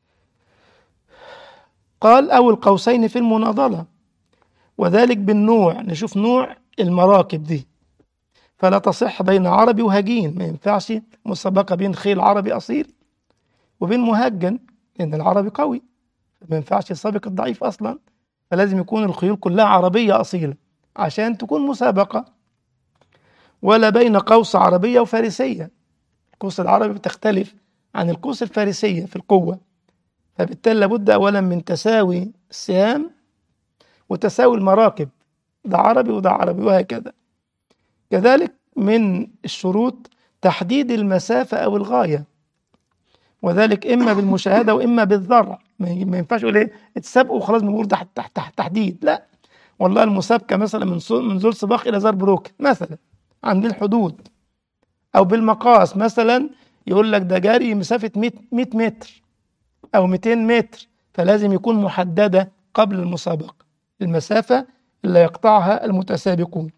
قال أو القوسين في المناضلة وذلك بالنوع نشوف نوع المراكب دي فلا تصح بين عربي وهجين ما ينفعش مسابقة بين خيل عربي أصيل وبين مهجن لأن العربي قوي ما ينفعش يسابق الضعيف أصلا فلازم يكون الخيول كلها عربية أصيلة عشان تكون مسابقة ولا بين قوس عربية وفارسية القوس العربي بتختلف عن القوس الفارسية في القوة فبالتالي لابد أولا من تساوي السهام وتساوي المراكب ده عربي وده عربي وهكذا كذلك من الشروط تحديد المسافة أو الغاية وذلك إما بالمشاهدة وإما بالذرع ما ي- ما ينفعش يقول إيه اتسابقوا وخلاص بنقول تحت تحت تحت تحديد لا والله المسابقة مثلا من صو- من زول سباق إلى زار بروك مثلا عندنا الحدود أو بالمقاس مثلا يقول لك ده جاري مسافة 100 100 متر أو 200 متر فلازم يكون محددة قبل المسابقة المسافة اللي يقطعها المتسابقون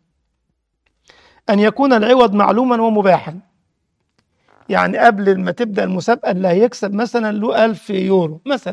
أن يكون العوض معلوما ومباحا يعني قبل ما تبدأ المسابقة اللي هيكسب مثلا له 1000 يورو مثلا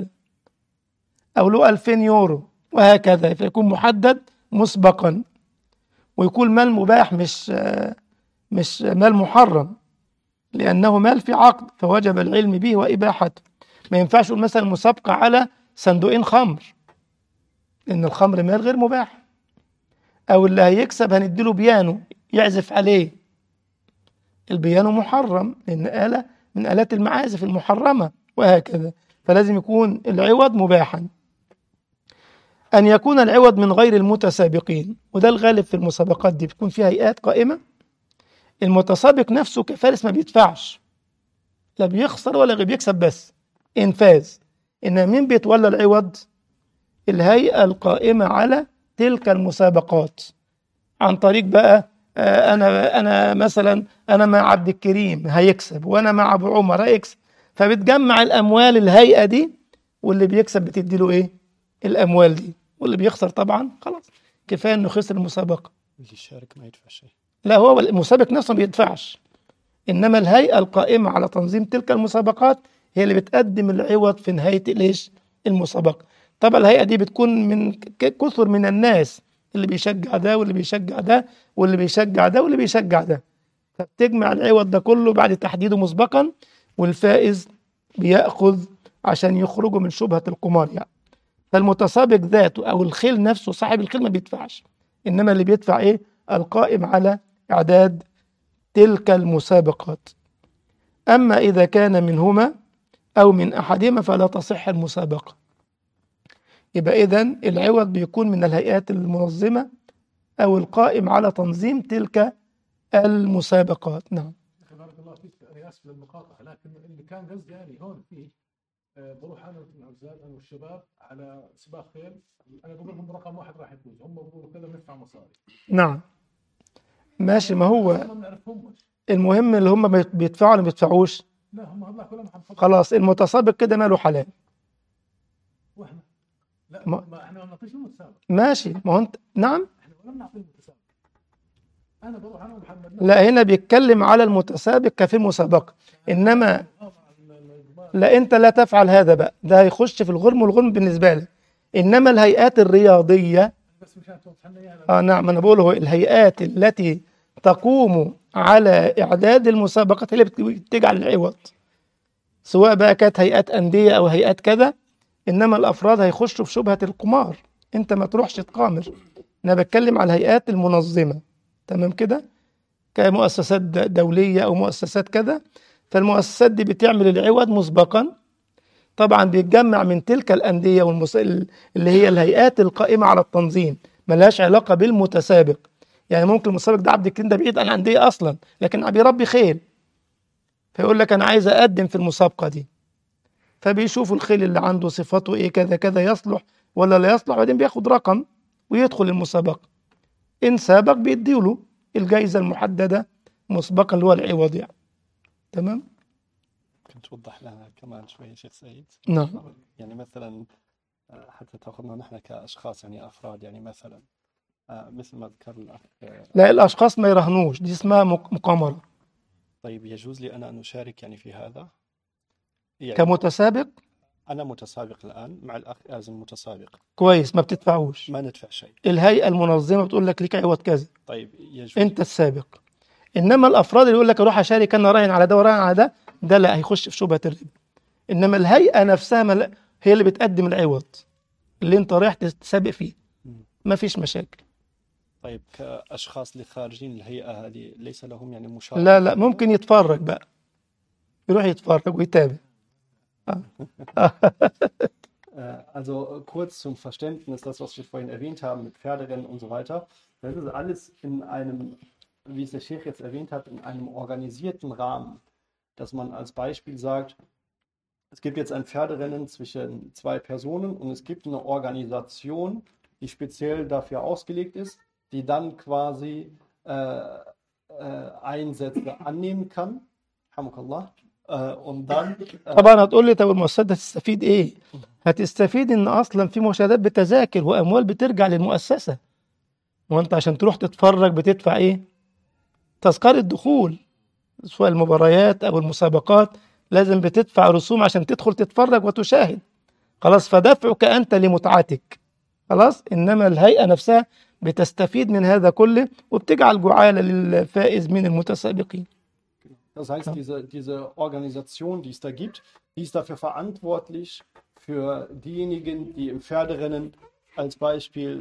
أو له 2000 يورو وهكذا فيكون محدد مسبقا ويكون مال مباح مش آه، مش مال محرم لأنه مال في عقد فوجب العلم به وإباحته ما ينفعش يقول مثلا مسابقة على صندوقين خمر لأن الخمر مال غير مباح أو اللي هيكسب هنديله بيانو يعزف عليه البيانو محرم لأن آلة من آلات المعازف المحرمة وهكذا فلازم يكون العوض مباحا أن يكون العوض من غير المتسابقين وده الغالب في المسابقات دي بتكون فيها هيئات قائمة المتسابق نفسه كفارس ما بيدفعش لا بيخسر ولا بيكسب بس إنفاذ إن مين بيتولى العوض الهيئة القائمة على تلك المسابقات عن طريق بقى آه، انا انا مثلا انا مع عبد الكريم هيكسب وانا مع ابو عمر هيكسب فبتجمع الاموال الهيئه دي واللي بيكسب بتدي له ايه الاموال دي واللي بيخسر طبعا خلاص كفايه انه خسر المسابقه اللي يشارك ما يدفع شيء لا هو المسابق نفسه ما بيدفعش انما الهيئه القائمه على تنظيم تلك المسابقات هي اللي بتقدم العوض في نهايه الايش المسابقه طبعا الهيئه دي بتكون من ك- كثر من الناس اللي بيشجع ده واللي بيشجع ده واللي بيشجع ده واللي بيشجع ده فبتجمع العوض ده كله بعد تحديده مسبقا والفائز بياخذ عشان يخرجوا من شبهه القمار يعني فالمتسابق ذاته او الخيل نفسه صاحب الخيل ما بيدفعش انما اللي بيدفع ايه القائم على اعداد تلك المسابقات اما اذا كان منهما او من احدهما فلا تصح المسابقه يبقى اذا العوض بيكون من الهيئات المنظمه او القائم على تنظيم تلك المسابقات نعم أخي بارك الله فيك انا اسف للمقاطعه لكن اللي كان قصدي يعني هون فيه آه، بروح انا والعزال انا والشباب على سباق خيل انا بقول لهم رقم واحد راح يفوز هم بيقولوا كذا بندفع مصاري نعم ماشي ما هو ما بنعرفهمش المهم اللي هم بيت- بيدفعوا ولا ما بيدفعوش لا هم هذول كلهم حنفضل خلاص المتسابق كده ماله حلال واحنا لا ما- ما احنا ما بنعطيش المتسابق ماشي ما هو انت نعم احنا ولا بنعطي المتسابق انا بروح انا ومحمد لا هنا بيتكلم على المتسابق كفي مسابقة انما لا انت لا تفعل هذا بقى ده هيخش في الغرم والغرم بالنسبة لك انما الهيئات الرياضية بس مشان توضح لنا اياها اه نعم انا بقول هو الهيئات التي تقوم على اعداد المسابقات هي اللي بت- بتجعل العوض سواء بقى كانت هيئات انديه او هيئات كذا انما الافراد هيخشوا في شبهه القمار انت ما تروحش تقامر انا بتكلم على الهيئات المنظمه تمام كده كمؤسسات د- دوليه او مؤسسات كذا فالمؤسسات دي بتعمل العوض مسبقا طبعا بيتجمع من تلك الانديه والمس... اللي هي الهيئات القائمه على التنظيم ملهاش علاقه بالمتسابق يعني ممكن المتسابق ده عبد الكريم ده بعيد عن الانديه اصلا لكن بيربي خيل فيقول لك انا عايز اقدم في المسابقه دي فبيشوفوا الخيل اللي عنده صفاته ايه كذا كذا يصلح ولا لا يصلح وبعدين بياخد رقم ويدخل المسابقه ان سابق بيديله الجائزه المحدده مسبقا اللي هو العوض يعني تمام ممكن توضح لنا كمان شوية شيخ سعيد نعم يعني مثلا آه، حتى تاخذنا نحن كأشخاص يعني أفراد يعني مثلا آه، مثل ما ذكر الأخ آه، لا الاشخاص ما يراهنوش دي اسمها مق- مقامره طيب يجوز لي أنا أن أشارك يعني في هذا؟ يعني كمتسابق أنا متسابق الآن مع الأخ آزم متسابق كويس ما بتدفعوش ما ندفع شيء الهيئه المنظمه بتقول لك ليك عوض كذا طيب يجوز انت السابق انما الافراد اللي يقول لك اروح اشارك انا راهن على ده وراهن على ده ده لا هيخش في شبهه الربا انما الهيئه نفسها مل... هي اللي بتقدم العوض اللي انت رايح تسابق فيه مم. ما فيش مشاكل طيب كأشخاص اللي خارجين الهيئة هذه ليس لهم يعني مشاركة لا لا ممكن يتفرج بقى يروح يتفرج ويتابع آه، Also äh, kurz zum Verständnis, das, was wir vorhin erwähnt haben mit Pferderennen und so weiter, das ist alles in einem, wie es der Sheikh jetzt erwähnt hat, in einem organisierten Rahmen. Dass man als Beispiel sagt, es gibt jetzt ein Pferderennen zwischen zwei Personen und es gibt eine Organisation, die speziell dafür ausgelegt ist, die dann quasi äh, äh, Einsätze annehmen kann. Alhamdulillah. Äh, und dann äh, طبعا هتقول لي طب المؤسسات هتستفيد ايه؟ هتستفيد ان اصلا في مشاهدات بتذاكر واموال بترجع للمؤسسه وانت عشان تروح تتفرج بتدفع ايه؟ تذكره دخول سواء المباريات او المسابقات لازم بتدفع رسوم عشان تدخل تتفرج وتشاهد خلاص فدفعك انت لمتعتك خلاص انما الهيئه نفسها بتستفيد من هذا كله وبتجعل جعاله للفائز من المتسابقين Das heißt, Ja. diese, diese Organisation, die es da gibt, die ist dafür verantwortlich für diejenigen, die im Pferderennen als Beispiel,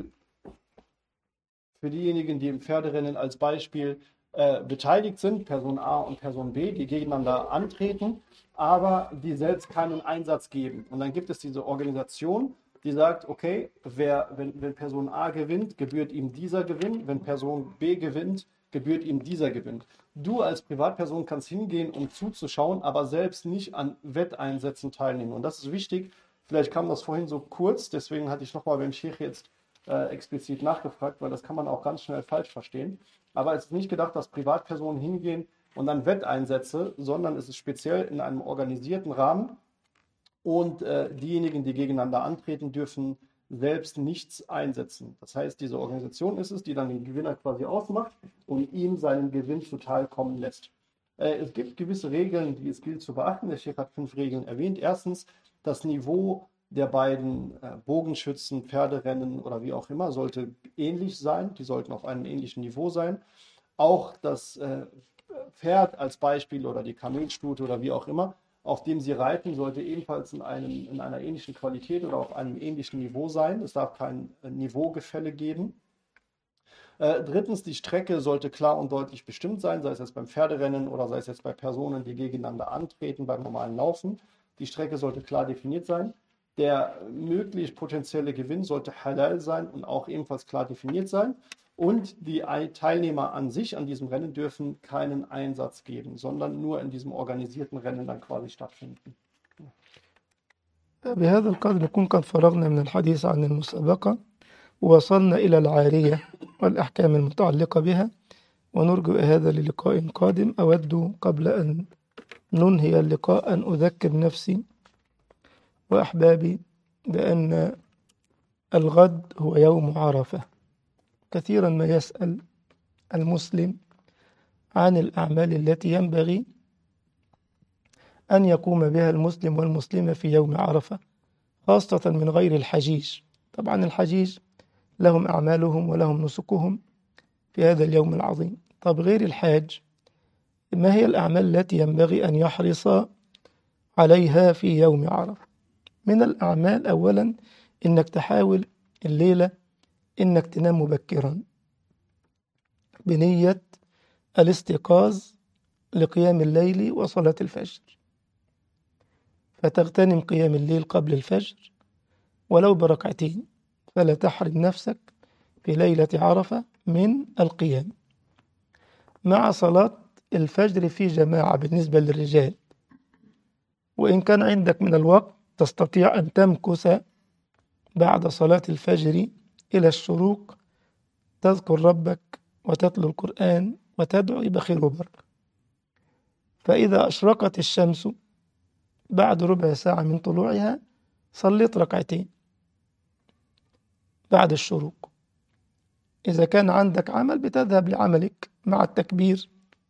für diejenigen, die im Pferderennen als Beispiel äh, beteiligt sind, Person A und Person B, die gegeneinander antreten, aber die selbst keinen Einsatz geben. Und dann gibt es diese Organisation, die sagt, okay, wer, wenn, wenn Person A gewinnt, gebührt ihm dieser Gewinn, wenn Person B gewinnt, gebührt ihm dieser Gewinn. Du als Privatperson kannst hingehen, um zuzuschauen, aber selbst nicht an Wetteinsätzen teilnehmen. Und das ist wichtig. Vielleicht kam das vorhin so kurz, deswegen hatte ich nochmal beim Sheikh jetzt äh, explizit nachgefragt, weil das kann man auch ganz schnell falsch verstehen. Aber es ist nicht gedacht, dass Privatpersonen hingehen und dann Wetteinsätze, sondern es ist speziell in einem organisierten Rahmen und äh, diejenigen, die gegeneinander antreten, dürfen selbst nichts einsetzen. Das heißt, diese Organisation ist es, die dann den Gewinner quasi ausmacht und ihm seinen Gewinn zuteil kommen lässt. Äh, es gibt gewisse Regeln, die es gilt zu beachten. Der Chef hat fünf Regeln erwähnt. Erstens, das Niveau der beiden äh, Bogenschützen, Pferderennen oder wie auch immer sollte ähnlich sein. Die sollten auf einem ähnlichen Niveau sein. Auch das äh, Pferd als Beispiel oder die Kamelstute oder wie auch immer, auf dem sie reiten, sollte ebenfalls in, einem, in einer ähnlichen Qualität oder auf einem ähnlichen Niveau sein. Es darf kein äh, Niveaugefälle geben. Äh, drittens, die Strecke sollte klar und deutlich bestimmt sein, sei es jetzt beim Pferderennen oder sei es jetzt bei Personen, die gegeneinander antreten, beim normalen Laufen. Die Strecke sollte klar definiert sein. Der möglich potenzielle Gewinn sollte halal sein und auch ebenfalls klar definiert sein. Und die Ei- Teilnehmer an sich an diesem Rennen dürfen keinen Einsatz geben, sondern nur in diesem organisierten Rennen dann quasi stattfinden. بهذا القدر نكون قد فرغنا من الحديث عن المسابقة ووصلنا إلى العارية والأحكام المتعلقة بها ونرجو هذا للقاء قادم أود قبل أن ننهي اللقاء أن أذكر نفسي وأحبابي بأن الغد هو يوم عرفة كثيرا ما يسأل المسلم عن الأعمال التي ينبغي أن يقوم بها المسلم والمسلمة في يوم عرفة خاصة من غير الحجيج طبعا الحجيج لهم أعمالهم ولهم نسكهم في هذا اليوم العظيم طب غير الحاج ما هي الأعمال التي ينبغي أن يحرص عليها في يوم عرفة من الأعمال أولا إنك تحاول الليلة إنك تنام مبكرا بنية الاستيقاظ لقيام الليل وصلاة الفجر فتغتنم قيام الليل قبل الفجر ولو بركعتين فلا تحرم نفسك في ليلة عرفة من القيام مع صلاة الفجر في جماعة بالنسبة للرجال وإن كان عندك من الوقت تستطيع أن تمكث بعد صلاة الفجر إلى الشروق تذكر ربك وتتلو القرآن وتدعو بخير وبركة فإذا أشرقت الشمس بعد ربع ساعة من طلوعها صليت ركعتين بعد الشروق إذا كان عندك عمل بتذهب لعملك مع التكبير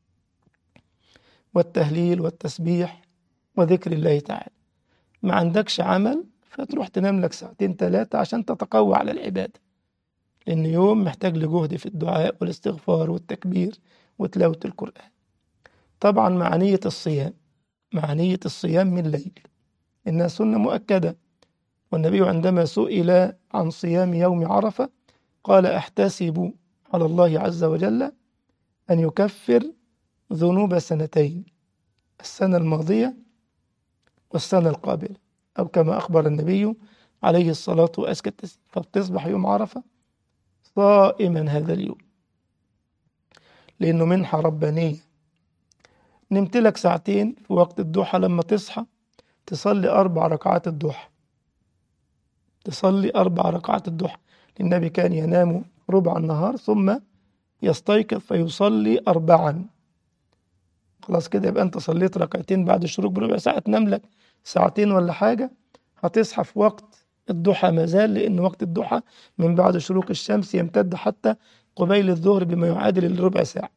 والتهليل والتسبيح وذكر الله تعالى ما عندكش عمل فتروح تنام لك ساعتين ثلاثة عشان تتقوى على العبادة لأن يوم محتاج لجهد في الدعاء والاستغفار والتكبير وتلاوة القرآن طبعا مع نية الصيام مع نية الصيام من ليل إنها سنة مؤكدة والنبي عندما سئل عن صيام يوم عرفة قال أحتسب على الله عز وجل أن يكفر ذنوب سنتين السنة الماضية والسنة القابلة أو كما أخبر النبي عليه الصلاة وأزكى التسليم فبتصبح يوم عرفة صائما هذا اليوم لأنه منحة ربانية نمت لك ساعتين في وقت الضحى لما تصحى تصلي أربع ركعات الضحى تصلي أربع ركعات الضحى النبي كان ينام ربع النهار ثم يستيقظ فيصلي أربعا خلاص كده يبقى أنت صليت ركعتين بعد الشروق بربع ساعة تنام لك ساعتين ولا حاجة هتصحى في وقت الضحى ما زال لأن وقت الضحى من بعد شروق الشمس يمتد حتى قبيل الظهر بما يعادل الربع ساعة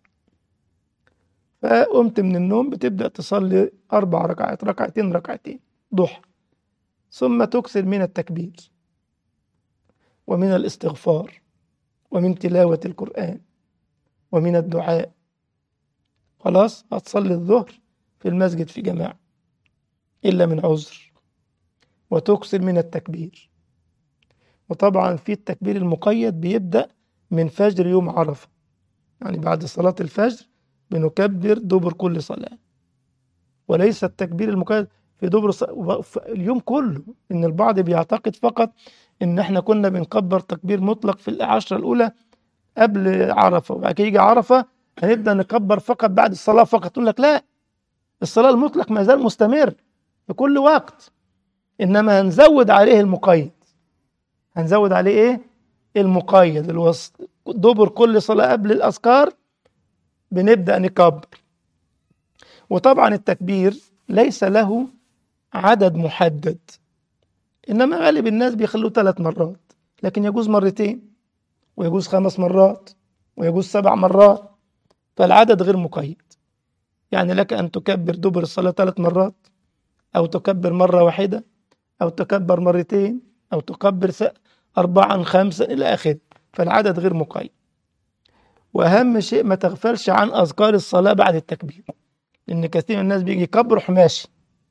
فقمت من النوم بتبدأ تصلي أربع ركعات ركعتين ركعتين ضحى ثم تكثر من التكبير ومن الاستغفار ومن تلاوة القرآن ومن الدعاء خلاص هتصلي الظهر في المسجد في جماعة إلا من عذر وتكثر من التكبير وطبعا في التكبير المقيد بيبدأ من فجر يوم عرفة يعني بعد صلاة الفجر بنكبر دبر كل صلاة وليس التكبير المقيد في دبر ص... اليوم كله إن البعض بيعتقد فقط إن إحنا كنا بنكبر تكبير مطلق في العشرة الأولى قبل عرفة وبعد كده يجي عرفة هنبدأ نكبر فقط بعد الصلاة فقط تقول لك لا الصلاة المطلق ما زال مستمر في كل وقت إنما هنزود عليه المقيد هنزود عليه إيه؟ المقيد الوسط دبر كل صلاة قبل الأذكار بنبدأ نكبر وطبعا التكبير ليس له عدد محدد إنما غالب الناس بيخلوه ثلاث مرات لكن يجوز مرتين ويجوز خمس مرات ويجوز سبع مرات فالعدد غير مقيد يعني لك أن تكبر دبر الصلاة ثلاث مرات أو تكبر مرة واحدة أو تكبر مرتين أو تكبر أربعا خمسا إلى آخره فالعدد غير مقيد وأهم شيء ما تغفلش عن أذكار الصلاة بعد التكبير لأن كثير من الناس بيجي يكبر ماشي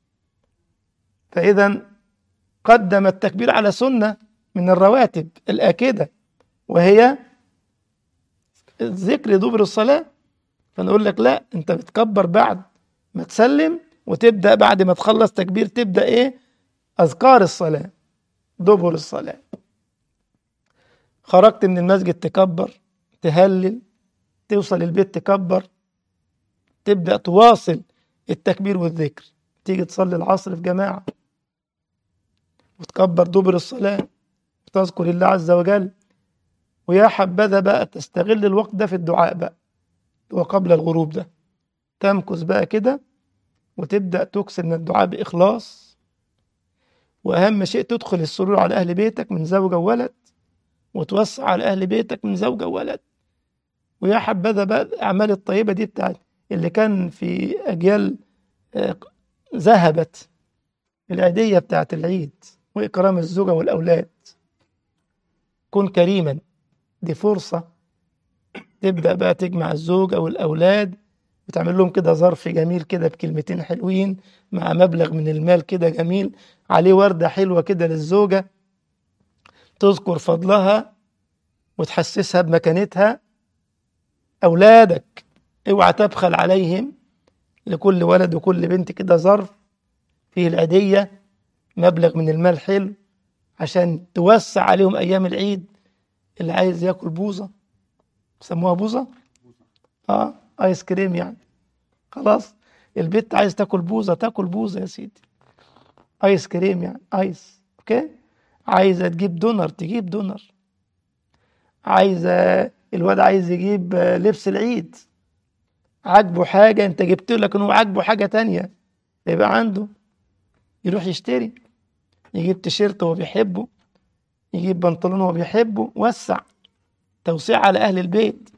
فإذا قدم التكبير على سنة من الرواتب الآكدة وهي ذكر دبر الصلاة فنقول لك لا أنت بتكبر بعد ما تسلم وتبدأ بعد ما تخلص تكبير تبدأ إيه أذكار الصلاة دبر الصلاة خرجت من المسجد تكبر تهلل توصل البيت تكبر تبدأ تواصل التكبير والذكر تيجي تصلي العصر في جماعة وتكبر دبر الصلاة وتذكر الله عز وجل ويا حبذا بقى تستغل الوقت ده في الدعاء بقى وقبل الغروب ده تمكث بقى كده وتبدأ تكسر من الدعاء بإخلاص وأهم شيء تدخل السرور على أهل بيتك من زوجة وولد وتوسع على أهل بيتك من زوجة وولد ويا حبذا بقى الأعمال الطيبة دي بتاعت اللي كان في أجيال ذهبت العيدية بتاعت العيد وإكرام الزوجة والأولاد كن كريما دي فرصة تبدأ بقى تجمع الزوجة والأولاد وتعمل لهم كده ظرف جميل كده بكلمتين حلوين مع مبلغ من المال كده جميل عليه وردة حلوة كده للزوجة تذكر فضلها وتحسسها بمكانتها أولادك اوعى تبخل عليهم لكل ولد وكل بنت كده ظرف فيه العيدية مبلغ من المال حلو عشان توسع عليهم أيام العيد اللي عايز ياكل بوظة سموها بوظة اه ايس كريم يعني خلاص البنت عايز تاكل بوظة تاكل بوظة يا سيدي ايس كريم يعني ايس اوكي عايزة تجيب دونر تجيب دونر عايزة الواد عايز يجيب لبس العيد عاجبه حاجة انت جبت له لكن هو عاجبه حاجة تانية يبقى عنده يروح يشتري يجيب تيشيرت هو بيحبه يجيب بنطلون هو بيحبه وسع توسيع على أهل البيت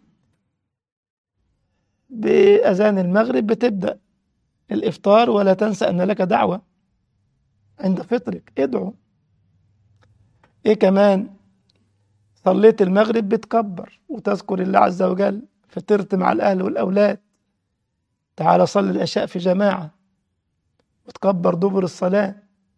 بأذان المغرب بتبدأ الإفطار ولا تنسى أن لك دعوة عند فطرك ادعو إيه كمان صليت المغرب بتكبر وتذكر الله عز وجل فطرت مع الأهل والأولاد تعال صل العشاء في جماعة وتكبر دبر الصلاة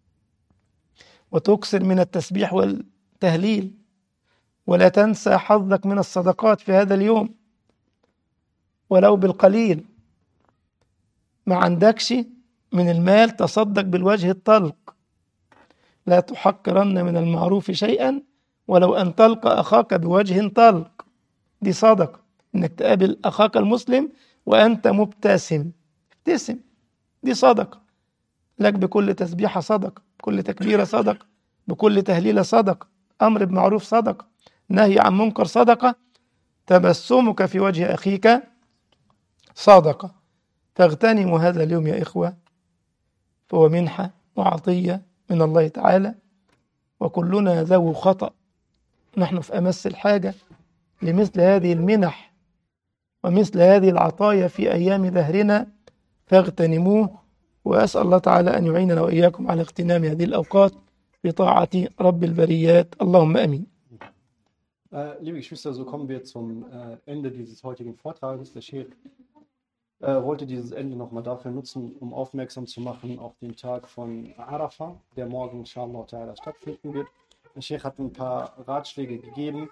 وتكثر من التسبيح والتهليل ولا تنسى حظك من الصدقات في هذا اليوم ولو بالقليل ما عندكش من المال تصدق بالوجه الطلق لا تحقرن من المعروف شيئا ولو أن تلقى أخاك بوجه طلق دي صدقة إنك تقابل أخاك المسلم وأنت مبتسم ابتسم دي صدقة لك بكل تسبيحة صدقة بكل تكبيرة صدقة بكل تهليلة صدقة أمر بمعروف صدقة نهي عن منكر صدقة تبسمك في وجه أخيك صدقة فاغتنموا هذا اليوم يا إخوة فهو منحة وعطية من الله تعالى وكلنا ذو خطأ نحن في أمس الحاجة لمثل هذه المنح ومثل هذه العطايا في أيام دهرنا فاغتنموه وأسأل الله تعالى أن يعيننا وإياكم على اغتنام هذه الأوقات بطاعة رب البريات اللهم أمين Äh, liebe Geschwister, so kommen wir zum äh, Ende dieses heutigen Vortrages. Der Sheikh äh, wollte dieses Ende nochmal dafür nutzen, um aufmerksam zu machen auf den Tag von Arafah, der morgen inshallah ta'ala stattfinden wird. Der Sheikh hat ein paar Ratschläge gegeben.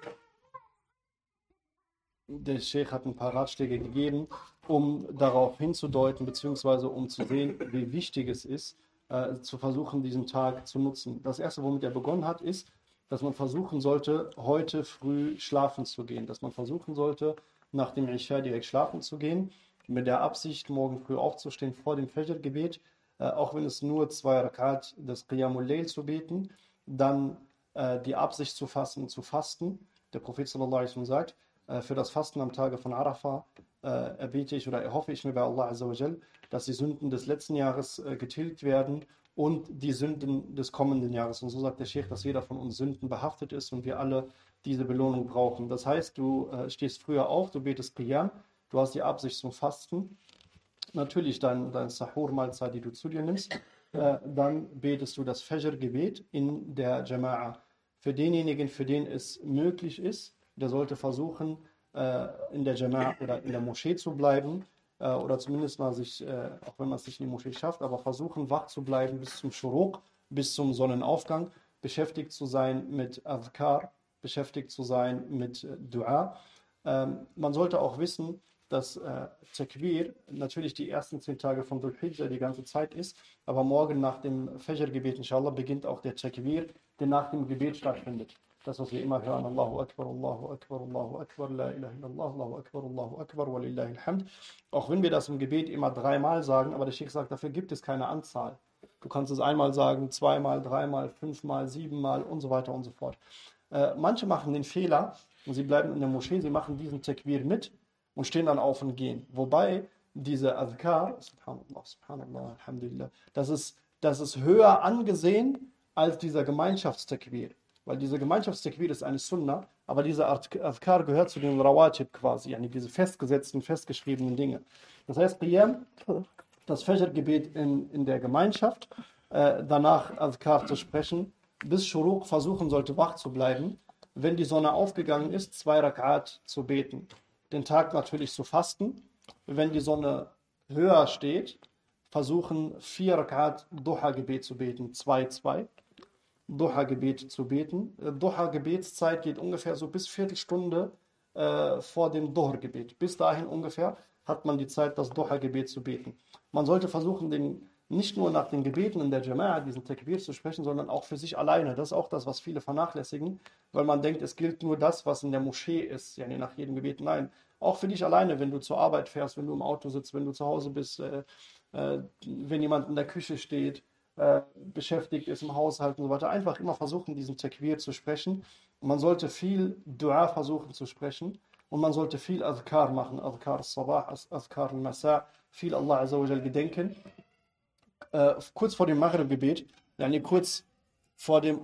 Der Sheikh hat ein paar Ratschläge gegeben, um darauf hinzudeuten, beziehungsweise um zu sehen, wie wichtig es ist, äh, zu versuchen, diesen Tag zu nutzen. Das erste, womit er begonnen hat, ist, dass man versuchen sollte, heute früh schlafen zu gehen, dass man versuchen sollte, nach dem Isha direkt schlafen zu gehen, mit der Absicht, morgen früh aufzustehen vor dem Fajr-Gebet, äh, auch wenn es nur zwei Rakat des Qiyamul Layl zu beten, dann äh, die Absicht zu fassen, zu fasten. Der Prophet sallallahu alaihi wasallam sagt, äh, für das Fasten am Tage von Arafah äh, erbete ich oder erhoffe ich mir bei Allah Azza wa Jal, dass die Sünden des letzten Jahres äh, getilgt werden und die Sünden des kommenden Jahres. Und so sagt der Sheikh, dass jeder von uns Sünden behaftet ist und wir alle diese Belohnung brauchen. Das heißt, du äh, stehst früher auf, du betest Qiyam, du hast die Absicht zum Fasten, natürlich dein, dein Sahur-Mahlzeit, die du zu dir nimmst, äh, dann betest du das Fajr-Gebet in der Jama'a. Für denjenigen, für den es möglich ist, der sollte versuchen, äh, in der Jama'a oder in der Moschee zu bleiben äh, oder zumindest mal sich, äh, auch wenn man es nicht in die Moschee schafft, aber versuchen, wach zu bleiben bis zum Shuruq, bis zum Sonnenaufgang, beschäftigt zu sein mit Adhkar, beschäftigt zu sein mit äh, Dua. Ähm, man sollte auch wissen, dass äh, Takbir natürlich die ersten zehn Tage von Dhul Hijjah die ganze Zeit ist, aber morgen nach dem Fajr-Gebet, inshallah, beginnt auch der Takbir, der nach dem Gebet stattfindet. Das, was wir immer hören, Allahu Akbar, Allahu Akbar, Allahu Akbar, La ilaha illallah, Allahu Akbar, Allahu Akbar, Walillahi alhamd. Auch wenn wir das im Gebet immer dreimal sagen, aber der Sheikh sagt, dafür gibt es keine Anzahl. Du kannst es einmal sagen, zweimal, dreimal, fünfmal, siebenmal und so weiter und so fort. Äh, manche machen den Fehler und sie bleiben in der Moschee, sie machen diesen Takbir mit und stehen dann auf und gehen. Wobei diese Adhkar, Subhanallah, Subhanallah, Alhamdulillah, das ist, das ist höher angesehen als dieser Gemeinschaftstakbir. Weil diese Gemeinschaftstakbir ist eine Sunna, aber dieser Adhkar gehört zu den Rawatib quasi, yani diese festgesetzten, festgeschriebenen Dinge. Das heißt, Qiyam, das Fajr-Gebet in, in der Gemeinschaft, äh, danach Adhkar zu sprechen, bis Shuruq versuchen sollte, wach zu bleiben, wenn die Sonne aufgegangen ist, zwei Rakat zu beten. Den Tag natürlich zu fasten. Wenn die Sonne höher steht, versuchen vier Rakat Duha-Gebet zu beten, zwei, zwei. Duha-Gebet zu beten. Äh, Duha-Gebetszeit geht ungefähr so bis Viertelstunde äh, vor dem Duhr-Gebet. Bis dahin ungefähr hat man die Zeit, das Duha-Gebet zu beten. Man sollte versuchen, den, nicht nur nach den Gebeten in der Jama'a, diesen Takbir zu sprechen, sondern auch für sich alleine. Das ist auch das, was viele vernachlässigen, weil man denkt, es gilt nur das, was in der Moschee ist, ja, nach jedem Gebet. Nein, auch für dich alleine, wenn du zur Arbeit fährst, wenn du im Auto sitzt, wenn du zu Hause bist, äh, äh, wenn jemand in der Küche steht, äh, beschäftigt ist im Haushalt und so weiter. Einfach immer versuchen, diesen Takbir zu sprechen. Und man sollte viel Dua versuchen zu sprechen. Und man sollte viel Adhkar machen. Adhkar al-Sabah, Adhkar al-Masa, viel Allah Azza wa Jal gedenken. Äh, kurz vor dem Maghrib-Gebet, yani kurz vor dem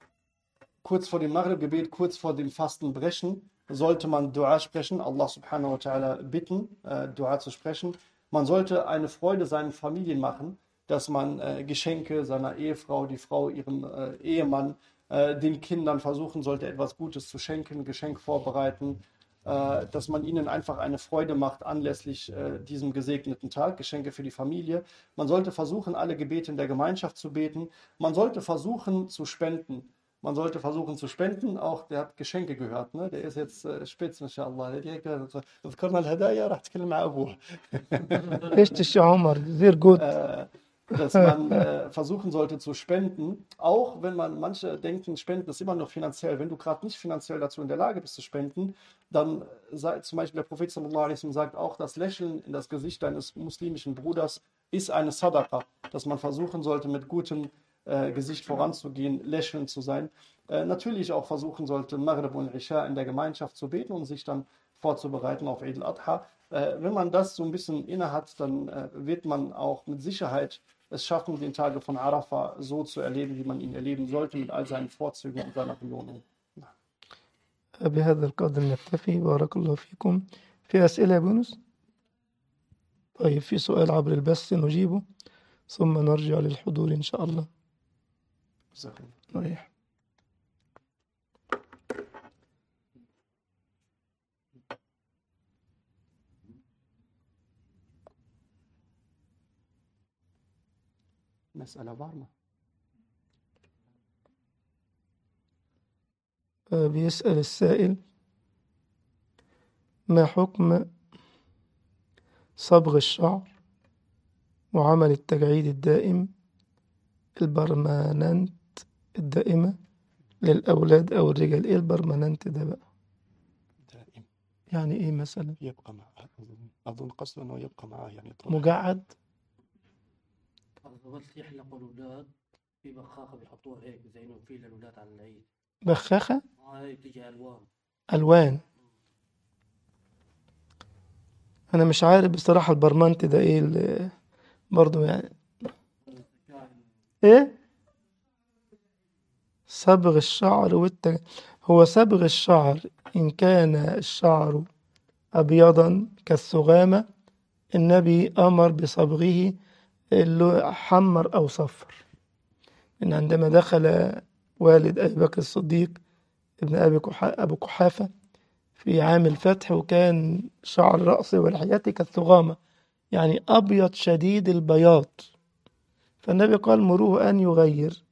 kurz vor dem Maghrib-Gebet, kurz vor dem Fastenbrechen, sollte man Dua sprechen, Allah subhanahu wa ta'ala bitten, äh, Dua zu sprechen. Man sollte eine Freude seinen Familien machen, dass man äh, Geschenke seiner Ehefrau, die Frau ihrem äh, Ehemann, äh, den Kindern versuchen sollte, etwas Gutes zu schenken, Geschenk vorbereiten, äh, dass man ihnen einfach eine Freude macht anlässlich äh, diesem gesegneten Tag, Geschenke für die Familie. Man sollte versuchen, alle Gebete in der Gemeinschaft zu beten. Man sollte versuchen zu spenden. Man sollte versuchen zu spenden. Auch der hat Geschenke gehört. Ne? Der ist jetzt äh, spitz, inshallah. Der hat direkt gesagt, اذكرنا الهدايا راح تكلم مع ابوه. Richtig, ja, Omar, sehr gut. Äh, dass man äh, versuchen sollte zu spenden, auch wenn man manche denken, Spenden ist immer nur finanziell. Wenn du gerade nicht finanziell dazu in der Lage bist zu spenden, dann sei, zum Beispiel der Prophet sallallahu alaihi wasallam sagt auch, das Lächeln in das Gesicht deines muslimischen Bruders ist eine Sadaqa, dass man versuchen sollte, mit gutem äh, Gesicht voranzugehen, lächelnd zu sein. Äh, natürlich auch versuchen sollte, Maghrib und Isha in der Gemeinschaft zu beten und sich dann vorzubereiten auf Eid al-Adha. Äh, wenn man das so ein bisschen inne hat, dann äh, wird man auch mit Sicherheit es schaffen, den Tage von Arafah so zu erleben, wie man ihn erleben sollte, mit all seinen Vorzügen und seiner Belohnung. بهذا القدر نكتفي بارك الله فيكم في أسئلة يا بونس طيب في سؤال عبر البث نجيبه ثم نرجع للحضور إن شاء الله جزاكم ريح مسألة بارمة آه، بيسأل السائل ما حكم صبغ الشعر وعمل التجعيد الدائم البرماننت الدائمة للأولاد أو الرجال إيه البرماننت ده بقى دائم يعني إيه مثلا يبقى معه أظن أظن قصده أنه يبقى معه يعني طول مجعد بس يحلقوا الأولاد في بخاخة بيحطوها هيك بزينوا فيه للأولاد على العيد بخاخة هاي بتيجي ألوان ألوان أنا مش عارف بصراحة البرمنت ده إيه اللي برضو يعني إيه صبغ الشعر والت... هو صبغ الشعر إن كان الشعر أبيضا كالثغامة النبي أمر بصبغه اللي حمر أو صفر إن عندما دخل والد أبي بكر الصديق ابن أبي كحا... أبو كحافة في عام الفتح وكان شعر رأسه ولحيته كالثغامة يعني أبيض شديد البياض فالنبي قال مروه أن يغير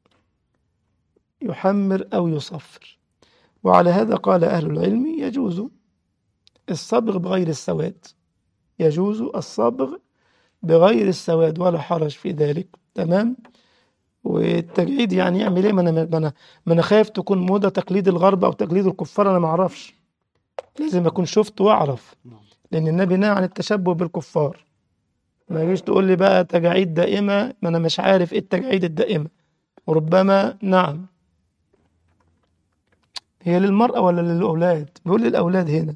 يحمر أو يصفر وعلى هذا قال أهل العلم يجوز الصبغ بغير السواد يجوز الصبغ بغير السواد ولا حرج في ذلك تمام والتجعيد يعني يعمل ايه ما انا ما انا ما انا خايف تكون موضه تقليد الغرب او تقليد الكفار انا ما اعرفش لازم اكون شفت واعرف نعم. لان النبي نهى عن التشبه بالكفار ما يجيش تقول لي بقى تجاعيد دائمه ما انا مش عارف ايه التجاعيد الدائمه وربما نعم هي للمرأة ولا للأولاد؟ بيقول للأولاد هنا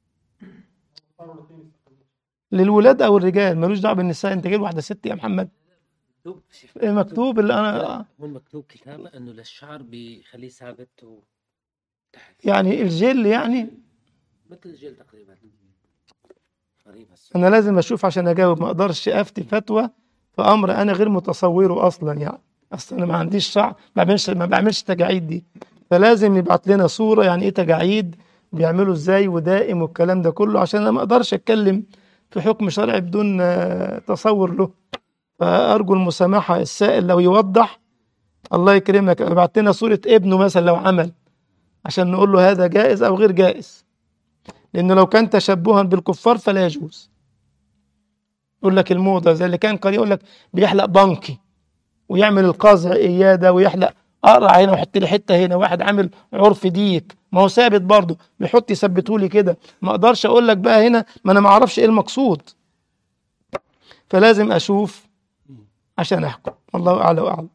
للولاد أو الرجال ملوش دعوة بالنساء أنت جايب واحدة ست يا محمد مكتوب شوف إيه مكتوب اللي أنا لا هون مكتوب كتابة إنه للشعر بيخليه ثابت و تحت يعني الجل يعني مثل الجل تقريبا غريب هالسؤال أنا لازم أشوف عشان أجاوب ما أقدرش أفتي فتوى في أمر أنا غير متصوره أصلا يعني أصل أنا ما عنديش شعر ما بعملش ما بعملش تجاعيد دي فلازم يبعت لنا صورة يعني إيه تجاعيد بيعملوا إزاي ودائم والكلام ده كله عشان أنا ما أقدرش أتكلم في حكم شرعي بدون آه، تصور له فأرجو المسامحة السائل لو يوضح الله يكرمك ابعت لنا صورة ابنه مثلا لو عمل عشان نقول له هذا جائز أو غير جائز لأنه لو كان تشبها بالكفار فلا يجوز يقول لك الموضة زي اللي كان قال يقول لك بيحلق بنكي ويعمل القزع إيادة ويحلق أقرع هنا ويحط لي حتة هنا واحد عامل عرف ديك ما هو ثابت برضه بيحط يثبته لي كده ما اقدرش اقول لك بقى هنا ما انا ما اعرفش ايه المقصود فلازم اشوف عشان احكم الله اعلى واعلم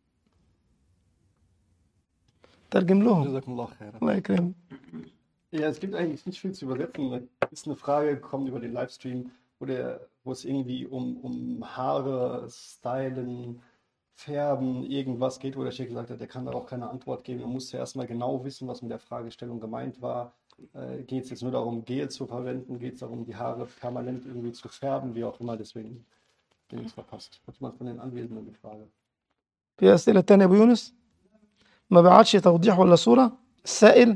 ترجم لهم جزاكم الله خيرا. الله يكرمك Ja, es gibt eigentlich nicht viel zu übersetzen. Da ist eine Frage gekommen über den Livestream, wo, der, wo es irgendwie um, um Haare, Stylen, Färben, irgendwas geht, wo der Sheikh gesagt hat, der kann da auch keine Antwort geben. Man muss ja erstmal genau wissen, was mit der Fragestellung gemeint war. Äh, geht es jetzt nur darum, Gel zu verwenden? Geht es darum, die Haare permanent irgendwie zu färben? Wie auch immer, deswegen bin ich es verpasst. Hat jemand von den Anwesenden die Frage? في اسئله تانية يا ابو يونس ما بعتش توضيح ولا صوره السائل